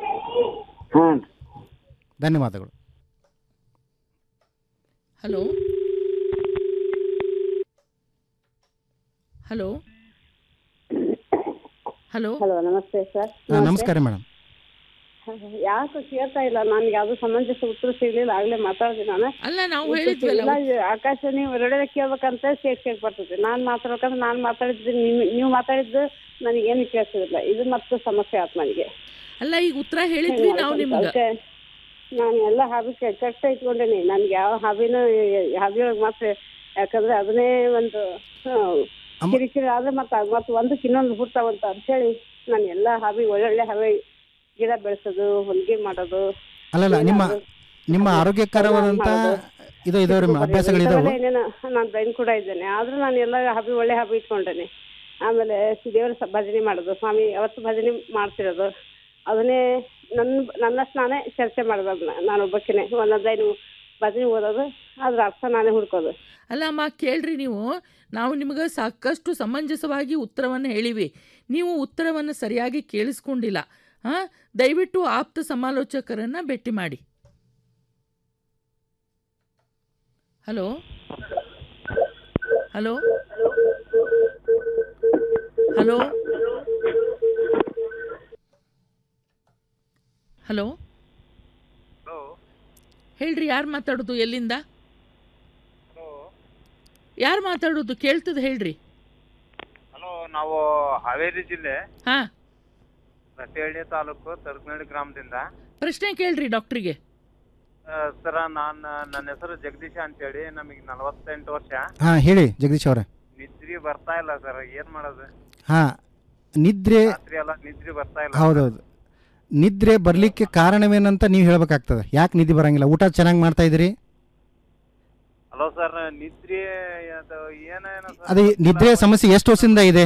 ಧನ್ಯವಾದಗಳು ಹಲೋ ಹಲೋ ಹಲೋ ಹಲೋ ನಮಸ್ತೆ ಸರ್ ಹಾ, ನಮಸ್ಕಾರ ಮೇಡಮ್ ಯಾಕೆ ಕೇಳ್ತಾ ಇಲ್ಲ ನನ್ಗೆ ಯಾವ್ದು ಸಮಂಜಸ ಉತ್ತರ ಸಿಗ್ಲಿಲ್ಲ ಆಗ್ಲೇ ಮಾತಾಡಿದೆ ನಾನು ಅಲ್ಲ ನಾವು ಉತ್ತರ ಹೇಳಿದ್ವಲ್ಲ, ಸಿಗ್ಲಿಲ್ಲ. ಇದು ಆಕಾಶ ನೀವು ರೇಡಿಯೋ ಕೇಳ್ಬೇಕಂತ ಶೇಕ್ ಶೇಕ್ ಬರ್ತದೆ ನಾನು ಮಾತಾಡ್ಬೇಕಂದ್ರೆ ನಾನು ಮಾತಾಡಿದ್ದು ನೀವು ನೀವು ಮಾತಾಡಿದ್ದು ನನಗೇನು ಕೇಳಿಸೋದಿಲ್ಲ ಇದು ಮತ್ತೆ ಸಮಸ್ಯೆ ಆಯ್ತು ನನಗೆ ಅಲ್ಲ ಈಗ ಉತ್ತರ ಹೇಳಿದ್ವಿ ನಾವು ನಿಮ್ಗೆ ಅದಕ್ಕೆ ನಾನು ಎಲ್ಲ ಹಾಬಿ ಕರೆಕ್ಟ್ ಇಟ್ಕೊಂಡೇನಿ ನನ್ಗೆ ಯಾವ ಹಾಬಿನೂ ಹಾಬಿ ಒಳಗೆ ಮಾತ್ರ ಯಾಕಂದ್ರೆ ಅದನ್ನೇ ಒಂದು ಹಾ, ಕಿರಿಕಿರಿ ಆದ್ರೆ ಮತ್ತೆ ಮತ್ತೆ ಒಂದಕ್ಕೆ ಇನ್ನೊಂದು ಹುಡ್ತಾವಂತ ಅಂತೇಳಿ ನಾನು ಎಲ್ಲ ಹಾಬಿ ಒಳ್ಳೊಳ್ಳೆ ಹಾಬಿ ಗಿಡ ಬೆಳೆಸೋದು ಹೊಲಿಗೆ ಮಾಡೋದು ಅಲ್ಲಲ್ಲ ನಿಮ್ಮ ನಿಮ್ಮ ಆರೋಗ್ಯಕರವಾದಂಥ ಇದು ಇದಾವ್ರಿ ಅಭ್ಯಾಸಗಳಿದಾವೆ ನಾನು ಬ್ರೈನ್ ಕೂಡ ಇದ್ದೇನೆ ಆದ್ರೂ ನಾನು ಎಲ್ಲ ಹಾಬಿ ಒಳ್ಳೆ ಹಾಬಿ ಇಟ್ಕೊಂಡೇನೆ ಆಮೇಲೆ ದೇವರ ಸ- ಭಜನೆ ಮಾಡೋದು ಸ್ವಾಮಿ ಯಾವತ್ತು ಭಜನೆ ಮಾಡ್ತಿರೋದು ಅದನ್ನೇ ನನ್ನ ನನ್ನಷ್ಟು ನಾನೇ ಚರ್ಚೆ ಮಾಡೋದು ಅದನ್ನ ನಾನು ಒಬ್ಬಕ್ಕಿನೇ ಒಂದೊಂದೈದು ಭಜನೆ ಓದೋದು ಅದ್ರ ಅರ್ಥ ನಾನೇ ಹುಡ್ಕೋದು ಅಲ್ಲ ಅಮ್ಮ ಕೇಳ್ರಿ ನೀವು ನಾವು ನಿಮಗೆ ಸಾಕಷ್ಟು ಸಮಂಜಸವಾಗಿ ಉತ್ತರವನ್ನು ಹೇಳಿವಿ ನೀವು ಉತ್ತರವನ್ನು ಸರಿಯಾಗಿ ಕೇಳಿಸ್ಕೊಂಡಿಲ್ಲ ಹಾಂ ದಯವಿಟ್ಟು ಆಪ್ತ ಸಮಾಲೋಚಕರನ್ನು ಭೇಟಿ ಮಾಡಿ ಹಲೋ ಹಲೋ ಹಲೋ ಹಲೋ ಹೇಳ್ರಿ ಯಾರು ಮಾತಾಡೋದು ಎಲ್ಲಿಂದ ಯಾರು ಮಾತಾಡೋದು ಕೇಳ್ತದೆ ಹೇಳ್ರಿ ಹಲೋ ನಾವು ಹಾವೇರಿ ಜಿಲ್ಲೆ ಹಾ ರಟ್ಟೆಹಳ್ಳಿ ತಾಲೂಕು ತರಕನಹಳ್ಳಿ ಗ್ರಾಮದಿಂದ ಪ್ರಶ್ನೆ ಕೇಳ್ರಿ ಡಾಕ್ಟ್ರಿಗೆ ಸರ ನಾನು ನನ್ನ ಹೆಸರು ಜಗದೀಶ ಅಂತೇಳಿ ನಮಗೆ ನಲವತ್ತೆಂಟು ವರ್ಷ ಹಾಂ ಹೇಳಿ ಜಗದೀಶ್ ಅವರೇ ನಿದ್ರಿ ಬರ್ತಾ ಇಲ್ಲ ಸರ್ ಏನ್ ಮಾಡೋದು ಹಾಂ ನಿದ್ರೆ ರಾತ್ರಿ ಎಲ್ಲ ನಿದ್ರಿ ಬರ್ತಾ ಇಲ್ಲ ಹೌದೌದು ನಿದ್ರೆ ಬರಲಿಕ್ಕೆ ಕಾರಣವೇನಂತ ನೀವು ಹೇಳ್ಬೇಕಾಗ್ತದೆ ಯಾಕೆ ನಿದ್ದೆ ಬರಂಗಿಲ್ಲ ಊಟ ಚೆನ್ನಾಗಿ ಮಾಡ್ತಾ ಇದ್ದೀರಿ ಹಲೋ ಸರ್ ನಿದ್ರಿ ಅದು ಏನೇನು ಸರ್ ಅದು ನಿದ್ರೆ ಸಮಸ್ಯೆ ಎಷ್ಟು ವರ್ಷದಿಂದ ಇದೆ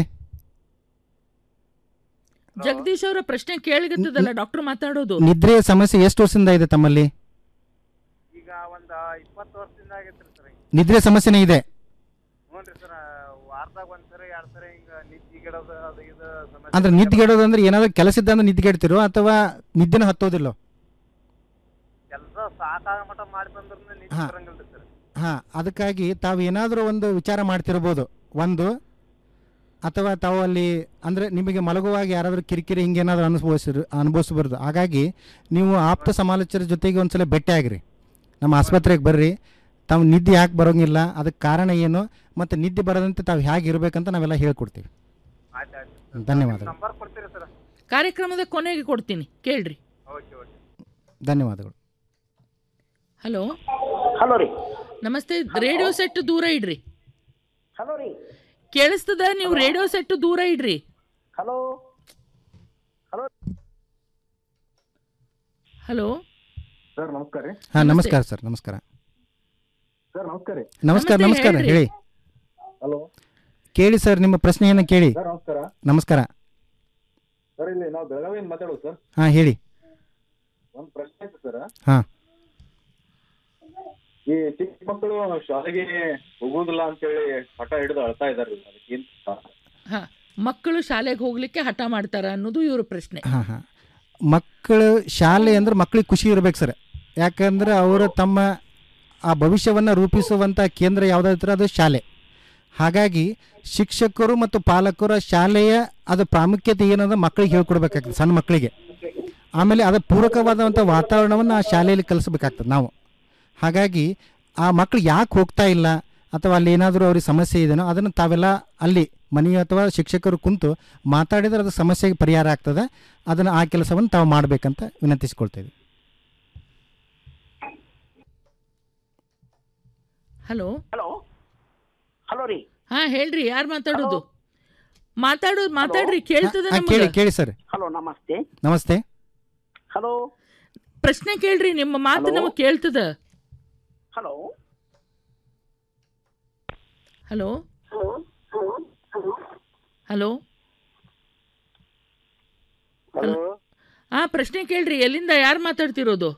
ಜಗದೀಶ್ ಅವರ ಪ್ರಶ್ನೆ ಕೇಳಿಗತ್ತದಲ್ಲ ಡಾಕ್ಟರ್ ಮಾತಾಡೋದು ನಿದ್ರೆ ಸಮಸ್ಯೆ ಎಷ್ಟು ವರ್ಷದಿಂದ ಇದೆ ತಮ್ಮಲ್ಲಿ ಈಗ ಒಂದ್ ಇಪ್ಪತ್ತು ವರ್ಷದಿಂದ ಆಗೈತ್ರಿ ಸರ್ ನಿದ್ರೆ ಸಮಸ್ಯೆನೇ ಇದೆ ಹ್ಞೂ ರೀ ಸರ್ ವಾರದಾಗ ಒಂದ್ಸರಿ ಎರಡ್ ಸರಿ ಹಿಂಗ ನಿದ್ದಿಗಿಡೋದು ಅದು ಇದು ಸಮಸ್ಯೆ ಅಂದ್ರೆ ನಿದ್ದೆಗೆಡೋದು ಅಂದ್ರೆ ಏನಾದ್ರು ಕೆಲಸ ಇದ್ದಂದ್ರೆ ನಿದ್ದೆಗೆಡ್ತಿರೋ ಅಥವಾ ನಿದ್ದೆನ ಹತ್ತೋದಿಲ್ಲೋ ಕೆಲಸ ಸಾಕಾಗ ಮಟ ಮಾಡಿ ಬಂದ್ರೂ ನಿದ್ದೆ ಹಾ. ಬರಂಗಿಲ್ರಿ ಸರ್ ಹಾಂ ಅದಕ್ಕಾಗಿ ತಾವು ಏನಾದರೂ ಒಂದು ವಿಚಾರ ಮಾಡ್ತಿರ್ಬೋದು ಒಂದು ಅಥವಾ ತಾವು ಅಲ್ಲಿ ಅಂದರೆ ನಿಮಗೆ ಮಲಗುವಾಗ ಯಾರಾದರೂ ಕಿರಿಕಿರಿ ಹಿಂಗೇನಾದರೂ ಅನುಭವಿಸಿರು ಅನುಭವಿಸಬಾರ್ದು ಹಾಗಾಗಿ ನೀವು ಆಪ್ತ ಸಮಾಲೋಚರ ಜೊತೆಗೆ ಒಂದ್ಸಲ ಭೇಟಿ ಆಗಿರಿ ನಮ್ಮ ಆಸ್ಪತ್ರೆಗೆ ಬರ್ರಿ ತಾವು ನಿದ್ದೆ ಯಾಕೆ ಬರೋಂಗಿಲ್ಲ ಅದಕ್ಕೆ ಕಾರಣ ಏನು ಮತ್ತು ನಿದ್ದೆ ಬರದಂತೆ ತಾವು ಹೇಗೆ ಇರಬೇಕಂತ ನಾವೆಲ್ಲ ಹೇಳ್ಕೊಡ್ತೀವಿ ಆಯ್ತು ಆಯ್ತು ಧನ್ಯವಾದಗಳು ನಂಬರ್ ಕೊಡ್ತೀರಾ ಸರ್ ಕಾರ್ಯಕ್ರಮದ ಕೊನೆಗೆ ಕೊಡ್ತೀನಿ ಕೇಳ್ರಿ ಓಕೆ ಓಕೆ ಧನ್ಯವಾದಗಳು ಹಲೋ ಹಲೋ ರೀ ನಮಸ್ತೆ ರೇಡಿಯೋ ಸೆಟ್ ದೂರ ಇಡ್ರಿ ಹಲೋ ರೀ ಕೇಳಿಸ್ತದ ನೀವು ರೇಡಿಯೋ ಸೆಟ್ ದೂರ ಇಡ್ರಿ ಹಲೋ ಹಲೋ ಸರ್ ನಮಸ್ಕಾರ ರೀ ಹಾಂ ನಮಸ್ಕಾರ ಸರ್ ನಮಸ್ಕಾರ ಸರ್ ನಮಸ್ಕಾರ ರೀ ನಮಸ್ಕಾರ ನಮಸ್ಕಾರ ಹೇಳಿ ಹಲೋ ಕೇಳಿ ಸರ್ ನಿಮ್ಮ ಪ್ರಶ್ನೆಯನ್ನು ಕೇಳಿ ಸರ್ ನಮಸ್ಕಾರ ನಮಸ್ಕಾರ ಸರ್ ಇಲ್ಲಿ ನಾವು ಬೆಳಗಾವಿಯಿಂದ ಮಾತಾಡೋದು ಸರ್ ಹಾಂ ಹೇಳಿ ಒಂದು ಪ್ರಶ್ನೆ ಇತ್ತು ಸರ್ ಹಾಂ ಈ ಚಿಕ್ಕ ಮಕ್ಕಳು ಶಾಲೆಗೆ ಹೋಗುದಿಲ್ಲ ಅಂತೇಳಿ ಹಠ ಹಿಡಿದು ಅಳ್ತಾ ಇದಾರೆ ಅದಕ್ಕೆ ಏನ್ ಹಾ ಮಕ್ಕಳು ಶಾಲೆಗೆ ಹೋಗ್ಲಿಕ್ಕೆ ಹಠ ಮಾಡ್ತಾರ ಅನ್ನೋದು ಇವ್ರ ಪ್ರಶ್ನೆ ಹಾಂ ಹಾಂ ಮಕ್ಕಳು ಶಾಲೆ ಅಂದ್ರೆ ಮಕ್ಕಳಿಗೆ ಖುಷಿ ಇರ್ಬೇಕು ಸರ್ ಯಾಕಂದ್ರೆ ಅವರು ತಮ್ಮ ಆ ಭವಿಷ್ಯವನ್ನು ರೂಪಿಸುವಂಥ ಕೇಂದ್ರ ಯಾವುದಾದ್ರು ಅದು ಶಾಲೆ ಹಾಗಾಗಿ ಶಿಕ್ಷಕರು ಮತ್ತು ಪಾಲಕರು ಆ ಶಾಲೆಯ ಅದು ಪ್ರಾಮುಖ್ಯತೆ ಏನಂದ್ರೆ ಮಕ್ಕಳಿಗೆ ಹೇಳ್ಕೊಡ್ಬೇಕಾಗ್ತದೆ ಸಣ್ಣ ಮಕ್ಕಳಿಗೆ ಆಮೇಲೆ ಅದರ ಪೂರಕವಾದಂಥ ವಾತಾವರಣವನ್ನು ಆ ಶಾಲೆಯಲ್ಲಿ ಕಲಿಸ್ಬೇಕಾಗ್ತದೆ ನಾವು ಹಾಗಾಗಿ ಆ ಮಕ್ಕಳು ಯಾಕೆ ಹೋಗ್ತಾ ಇಲ್ಲ ಅಥವಾ ಅಲ್ಲಿ ಏನಾದರೂ ಅವ್ರಿಗೆ ಸಮಸ್ಯೆ ಇದೆಯೋ ಅದನ್ನು ತಾವೆಲ್ಲ ಅಲ್ಲಿ ಮನೆ ಅಥವಾ ಶಿಕ್ಷಕರು ಕುಂತು ಮಾತಾಡಿದರೆ ಅದು ಸಮಸ್ಯೆಗೆ ಪರಿಹಾರ ಆಗ್ತದೆ ಅದನ್ನು ಆ ಕೆಲಸವನ್ನು ತಾವು ಮಾಡಬೇಕಂತ ವಿನಂತಿಸಿಕೊಳ್ತಾ ಇದ್ದೀವಿ ಹಲೋ ಹಲೋ ಹಲೋ ರೀ ಹಾ ಹೇಳ್ರಿ ಯಾರು ಮಾತಾಡೋದು ಮಾತಾಡೋದು ಮಾತಾಡ್ರಿ ಕೇಳ್ತದ ಹಾ, ಕೇಳಿ ಕೇಳಿ ಸರ್ ಹಲೋ ನಮಸ್ತೆ ನಮಸ್ತೆ ಹಲೋ ಪ್ರಶ್ನೆ ಕೇಳ್ರಿ ನಿಮ್ಮ ಮಾತು Hello? ನಮಗೆ ಕೇಳ್ತದ ಹಲೋ ಹಲೋ ಹಲೋ ಹಲೋ ಹಾ ಪ್ರಶ್ನೆ ಕೇಳ್ರಿ ಎಲ್ಲಿಂದ ಯಾರು ಮಾತಾಡ್ತಿರೋದು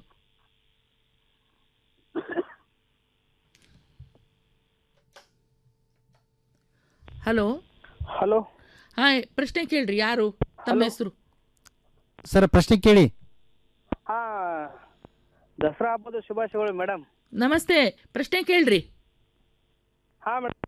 ಹಲೋ ಹಲೋ ಹಾ ಪ್ರಶ್ನೆ ಕೇಳ್ರಿ ಯಾರು ತಮ್ಮ ಹೆಸರು ಸರ್ ಪ್ರಶ್ನೆ ಕೇಳಿ ಹಾ ದಸರಾ ಹಬ್ಬದ ಶುಭಾಶಯಗಳು ಮೇಡಮ್ ನಮಸ್ತೆ ಪ್ರಶ್ನೆ ಕೇಳ್ರಿ ಹಾ ಮೇಡಮ್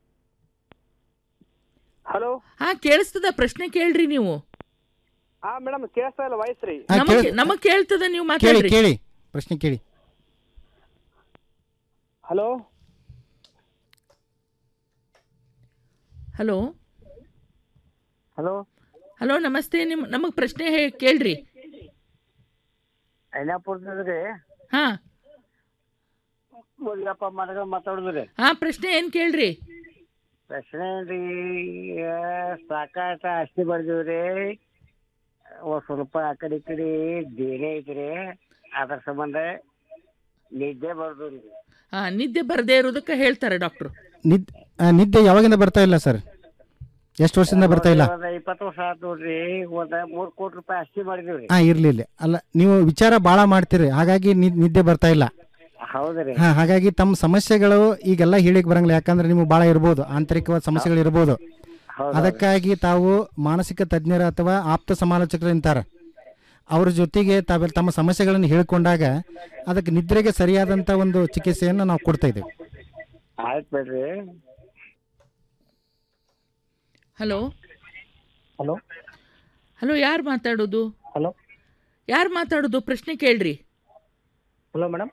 ಹಲೋ ಹಾ ಕೇಳಿಸ್ತದ ಪ್ರಶ್ನೆ ಕೇಳ್ರಿ ನೀವು ಹಾ ಮೇಡಮ್ ಕೇಳಿಸ್ತಾ ಇಲ್ಲ ವಾಯ್ಸ್ ರೀ ಹಾ, ನಮಗ್ ಕೇಳ್- ನಮಗ್ ಕೇಳ್ತದ ನೀವು ಕೇಳಿ ಮಾತಾಡ್ರಿ ಕೇಳಿ ಪ್ರಶ್ನೆ ಕೇಳಿ ಹಲೋ ಹಲೋ ಹಲೋ ಹಲೋ ನಮಸ್ತೆ ನಿಮ್ ನಮಗ್ ಪ್ರಶ್ನೆ ಹೇ- ಕೇಳ್ರಿ ಐನಾಪುರದ್ರಿ ಹಾ ಮುರಿಯಪ್ಪ ಮನಗ ಮಾತಾಡುದ್ರಿ ಹಾ ಪ್ರಶ್ನೆ ಏನ್ ಕೇಳ್ರಿ ಪ್ರಶ್ನೆ ಏನ್ರಿ ಈಗ ಸಾಕಾಟ ಅಷ್ಟೇ ಬರ್ದಿವ್ರಿ ಒಂದ್ ಸ್ವಲ್ಪ ಆ ಕಡೆ ಈ ಕಡೆ ದೇನೆ ಐತ್ರಿ ಅದ್ರ ಸಂಬಂಧ ನಿದ್ದೆ ಬರ್ದ್ರಿ ಹಾ ನಿದ್ದೆ ಬರದೇ ಇರೋದಕ್ಕೆ ಹೇಳ್ತಾರೆ ಡಾಕ್ಟ್ರು ನಿದ್ ಆ, ನಿದ್ದೆ ಯಾವಾಗಿಂದ ಬರ್ತಾ ಇಲ್ಲ ಸರ್ ಎಷ್ಟು ವರ್ಷದಿಂದ ಬರ್ತಾ ಇಲ್ಲ ಒಂದ್ ಇಪ್ಪತ್ತು ವರ್ಷ ಆತ್ ನೋಡ್ರಿ ಒಂದ್ ಮೂರ್ ಕೋಟಿ ರೂಪಾಯಿ ಅಷ್ಟೇ ಮಾಡಿದಿವ್ರಿ ಹಾಂ ಇರಲಿಲ್ಲ ಅಲ್ಲ ನೀವು ವಿಚಾರ ಭಾಳ ಮಾಡ್ತೀರಿ ಹಾಗಾಗಿ ನಿದ್- ನಿದ್ದೆ ಬರ್ತಾ ಇಲ್ಲ ಹೌದ್ರಿ ಹಾಂ ಹಾಗಾಗಿ ತಮ್ಮ ಸಮಸ್ಯೆಗಳು ಈಗೆಲ್ಲ ಹೇಳಿಕ್ ಬರಂಗಿಲ್ಲ ಯಾಕಂದ್ರೆ ನಿಮ್ಗೆ ಭಾಳ ಇರ್ಬೋದು ಆಂತರಿಕವಾದ ಸಮಸ್ಯೆಗಳು ಇರ್ಬೋದು ಹೌದು. ಅದಕ್ಕಾಗಿ ತಾವು ಮಾನಸಿಕ ತಜ್ಞರ ಅಥವಾ ಆಪ್ತ ಸಮಾಲೋಚಕರು ಅಂತಾರೆ ಅವ್ರ ಜೊತೆಗೆ ತಾವೆಲ್ಲ ತಮ್ಮ ಸಮಸ್ಯೆಗಳನ್ನು ಹೇಳ್ಕೊಂಡಾಗ ಅದಕ್ಕೆ ನಿದ್ರೆಗೆ ಸರಿಯಾದಂಥ ಒಂದು ಚಿಕಿತ್ಸೆಯನ್ನು ನಾವು ಕೊಡ್ತಾ ಇದ್ದೀವಿ ಆಯ್ತ್ ಬಿಡ್ರಿ ಹಲೋ ಹಲೋ ಹಲೋ ಯಾರು ಮಾತಾಡೋದು ಹಲೋ ಯಾರು ಮಾತಾಡೋದು ಪ್ರಶ್ನೆ ಕೇಳ್ರಿ hello madam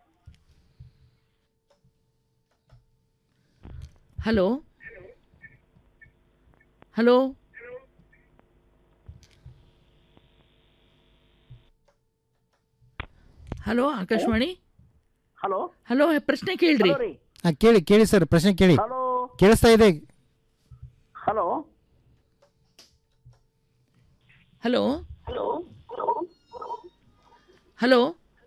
hello hello hello Akashvani hello hello ಪ್ರಶ್ನೆ ಕೇಳ್ರಿ ಹಲೋ ರೀ ಹಾಂ ಕೇಳಿ ಕೇಳಿ ಸರ್ ಪ್ರಶ್ನೆ ಕೇಳಿ ಹಲೋ ಕೇಳಿಸ್ತಾ ಇದೆ ಹಲೋ ಹಲೋ ಹಲೋ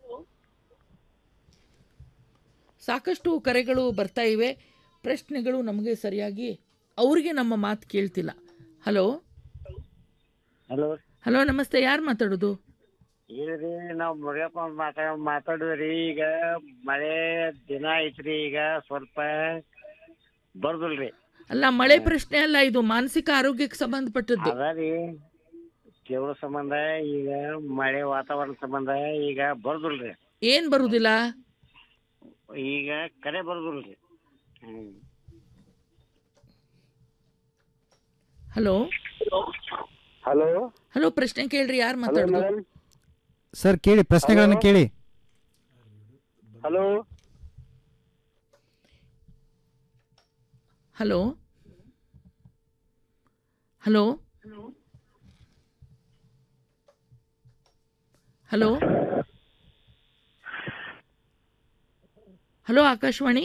ಸಾಕಷ್ಟು ಕರೆಗಳು ಬರ್ತಾ ಇವೆ ಪ್ರಶ್ನೆಗಳು ನಮಗೆ ಸರಿಯಾಗಿ ಅವರಿಗೆ ನಮ್ಮ ಮಾತು ಕೇಳ್ತಿಲ್ಲ ಹಲೋ ಹಲೋ ಹಲೋ ನಮಸ್ತೆ ಯಾರು ಮಾತಾಡೋದು ಇಲ್ರಿ ನಾವ್ ಮುರಿಯಪ್ಪ ಮಾತಾ ಮಾತಾಡುದ್ರಿ ಈಗ ಮಳೆ ದಿನ ಐತ್ರಿ ಈಗ ಸ್ವಲ್ಪ ಬರ್ದಲ್ರಿ ಅಲ್ಲ ಮಳೆ ಪ್ರಶ್ನೆ ಅಲ್ಲ ಇದು ಮಾನಸಿಕ ಆರೋಗ್ಯಕ್ಕೆ ಸಂಬಂಧಪಟ್ಟದ್ದು ಅದ ರೀ ದೇವ್ರ ಸಂಬಂಧ ಈಗ ಮಳೆ ವಾತಾವರಣ ಸಂಬಂಧ ಈಗ ಬರ್ದಲ್ರಿ ಏನ್ ಬರುದಿಲ್ಲ ಈಗ ಕರೆ ಬರ್ದಲ್ರಿ ಹ್ಮ್ ಹಲೋ ಹಲೋ ಹಲೋ ಪ್ರಶ್ನೆ ಕೇಳ್ರಿ ಯಾರು ಮಾತಾಡೋದು ಸರ್ ಕೇಳಿ ಪ್ರಶ್ನೆಗಳನ್ನು ಕೇಳಿ hello hello hello hello hello Akashvani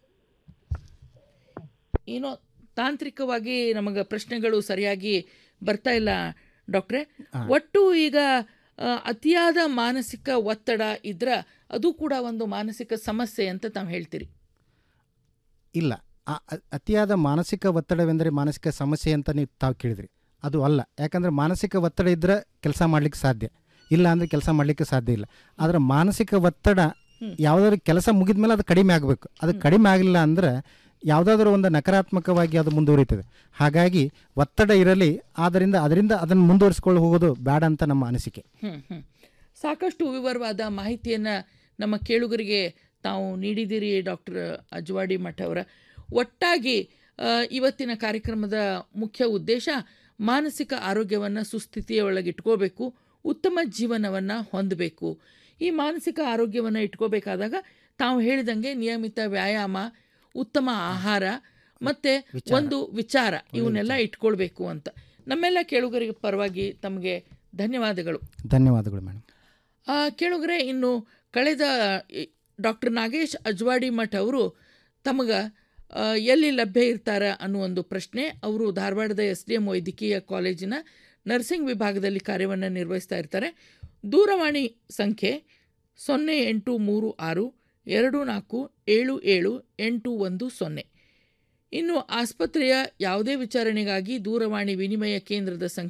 ಏನೋ ತಾಂತ್ರಿಕವಾಗಿ ನಮಗೆ ಪ್ರಶ್ನೆಗಳು ಸರಿಯಾಗಿ ಬರ್ತಾ ಇಲ್ಲ ಡಾಕ್ಟ್ರೆ ಒಟ್ಟು ಈಗ ಆ, ಅತಿಯಾದ ಮಾನಸಿಕ ಒತ್ತಡ ಇದ್ರ ಅದು ಕೂಡ ಒಂದು ಮಾನಸಿಕ ಸಮಸ್ಯೆ ಅಂತ ತಾವು ಹೇಳ್ತೀರಿ ಇಲ್ಲ ಆ ಅ- ಅತಿಯಾದ ಮಾನಸಿಕ ಒತ್ತಡವೆಂದರೆ ಮಾನಸಿಕ ಸಮಸ್ಯೆ ಅಂತ ನೀವು ತಾವು ಕೇಳಿದ್ರಿ ಅದು ಅಲ್ಲ ಯಾಕಂದರೆ ಮಾನಸಿಕ ಒತ್ತಡ ಇದ್ದರೆ ಕೆಲಸ ಮಾಡಲಿಕ್ಕೆ ಸಾಧ್ಯ ಇಲ್ಲ ಅಂದರೆ ಕೆಲಸ ಮಾಡಲಿಕ್ಕೆ ಸಾಧ್ಯ ಇಲ್ಲ ಆದರೆ ಮಾನಸಿಕ ಒತ್ತಡ ಯಾವುದಾದ್ರು ಕೆಲಸ ಮುಗಿದ ಮೇಲೆ ಅದು ಕಡಿಮೆ ಆಗಬೇಕು ಅದು ಕಡಿಮೆ ಆಗಲಿಲ್ಲ ಅಂದರೆ ಯಾವುದಾದ್ರೂ ಒಂದು ನಕಾರಾತ್ಮಕವಾಗಿ ಅದು ಮುಂದುವರಿತದೆ ಹಾಗಾಗಿ ಒತ್ತಡ ಇರಲಿ ಆದ್ದರಿಂದ ಅದರಿಂದ ಅದನ್ನು ಮುಂದುವರಿಸ್ಕೊಂಡು ಹೋಗೋದು ಬೇಡ ಅಂತ ನಮ್ಮ ಅನಿಸಿಕೆ ಹ್ಮ್ ಹ್ಮ್ ಸಾಕಷ್ಟು ವಿವರವಾದ ಮಾಹಿತಿಯನ್ನು ನಮ್ಮ ಕೇಳುಗರಿಗೆ ತಾವು ನೀಡಿದ್ದೀರಿ ಡಾಕ್ಟರ್ ಅಜ್ವಾಡಿ ಮಠ ಅವರ ಒಟ್ಟಾಗಿ ಆ, ಇವತ್ತಿನ ಕಾರ್ಯಕ್ರಮದ ಮುಖ್ಯ ಉದ್ದೇಶ ಮಾನಸಿಕ ಆರೋಗ್ಯವನ್ನು ಸುಸ್ಥಿತಿಯ ಒಳಗೆ ಇಟ್ಕೋಬೇಕು ಉತ್ತಮ ಜೀವನವನ್ನು ಹೊಂದಬೇಕು ಈ ಮಾನಸಿಕ ಆರೋಗ್ಯವನ್ನು ಇಟ್ಕೋಬೇಕಾದಾಗ ತಾವು ಹೇಳಿದಂಗೆ ನಿಯಮಿತ ವ್ಯಾಯಾಮ ಉತ್ತಮ ಆಹಾರ ಮತ್ತೆ ವಿಚಾರ. ಒಂದು ವಿಚಾರ ಇವನ್ನೆಲ್ಲ ಇಟ್ಕೊಳ್ಬೇಕು ಅಂತ ನಮ್ಮೆಲ್ಲ ಕೇಳುಗರಿಗೆ ಪರವಾಗಿ ತಮಗೆ ಧನ್ಯವಾದಗಳು ಧನ್ಯವಾದಗಳು ಮೇಡಮ್ ಆ, ಕೇಳುಗರೆ ಇನ್ನು ಕಳೆದ ಡಾಕ್ಟರ್ ನಾಗೇಶ್ ಅಜ್ವಾಡಿ ಮಠ್ ಅವರು ತಮಗೆ ಎಲ್ಲಿ ಲಭ್ಯ ಇರ್ತಾರೆ ಅನ್ನೋ ಒಂದು ಪ್ರಶ್ನೆ ಅವರು ಧಾರವಾಡದ ಎಸ್ ಡಿ ಎಂ ವೈದ್ಯಕೀಯ ಕಾಲೇಜಿನ ನರ್ಸಿಂಗ್ ವಿಭಾಗದಲ್ಲಿ ಕಾರ್ಯವನ್ನು ನಿರ್ವಹಿಸ್ತಾ ಇರ್ತಾರೆ ದೂರವಾಣಿ ಸಂಖ್ಯೆ ಸೊನ್ನೆ ಎಂಟು ಮೂರು ಆರು ಎರಡು ನಾಲ್ಕು ಏಳು ಏಳು ಎಂಟು ಒಂದು ಸೊನ್ನೆ ಇನ್ನು ಆಸ್ಪತ್ರೆಯ ಯಾವುದೇ ವಿಚಾರಣೆಗಾಗಿ ದೂರವಾಣಿ ವಿನಿಮಯ ಕೇಂದ್ರದ ಸಂಖ್ಯೆ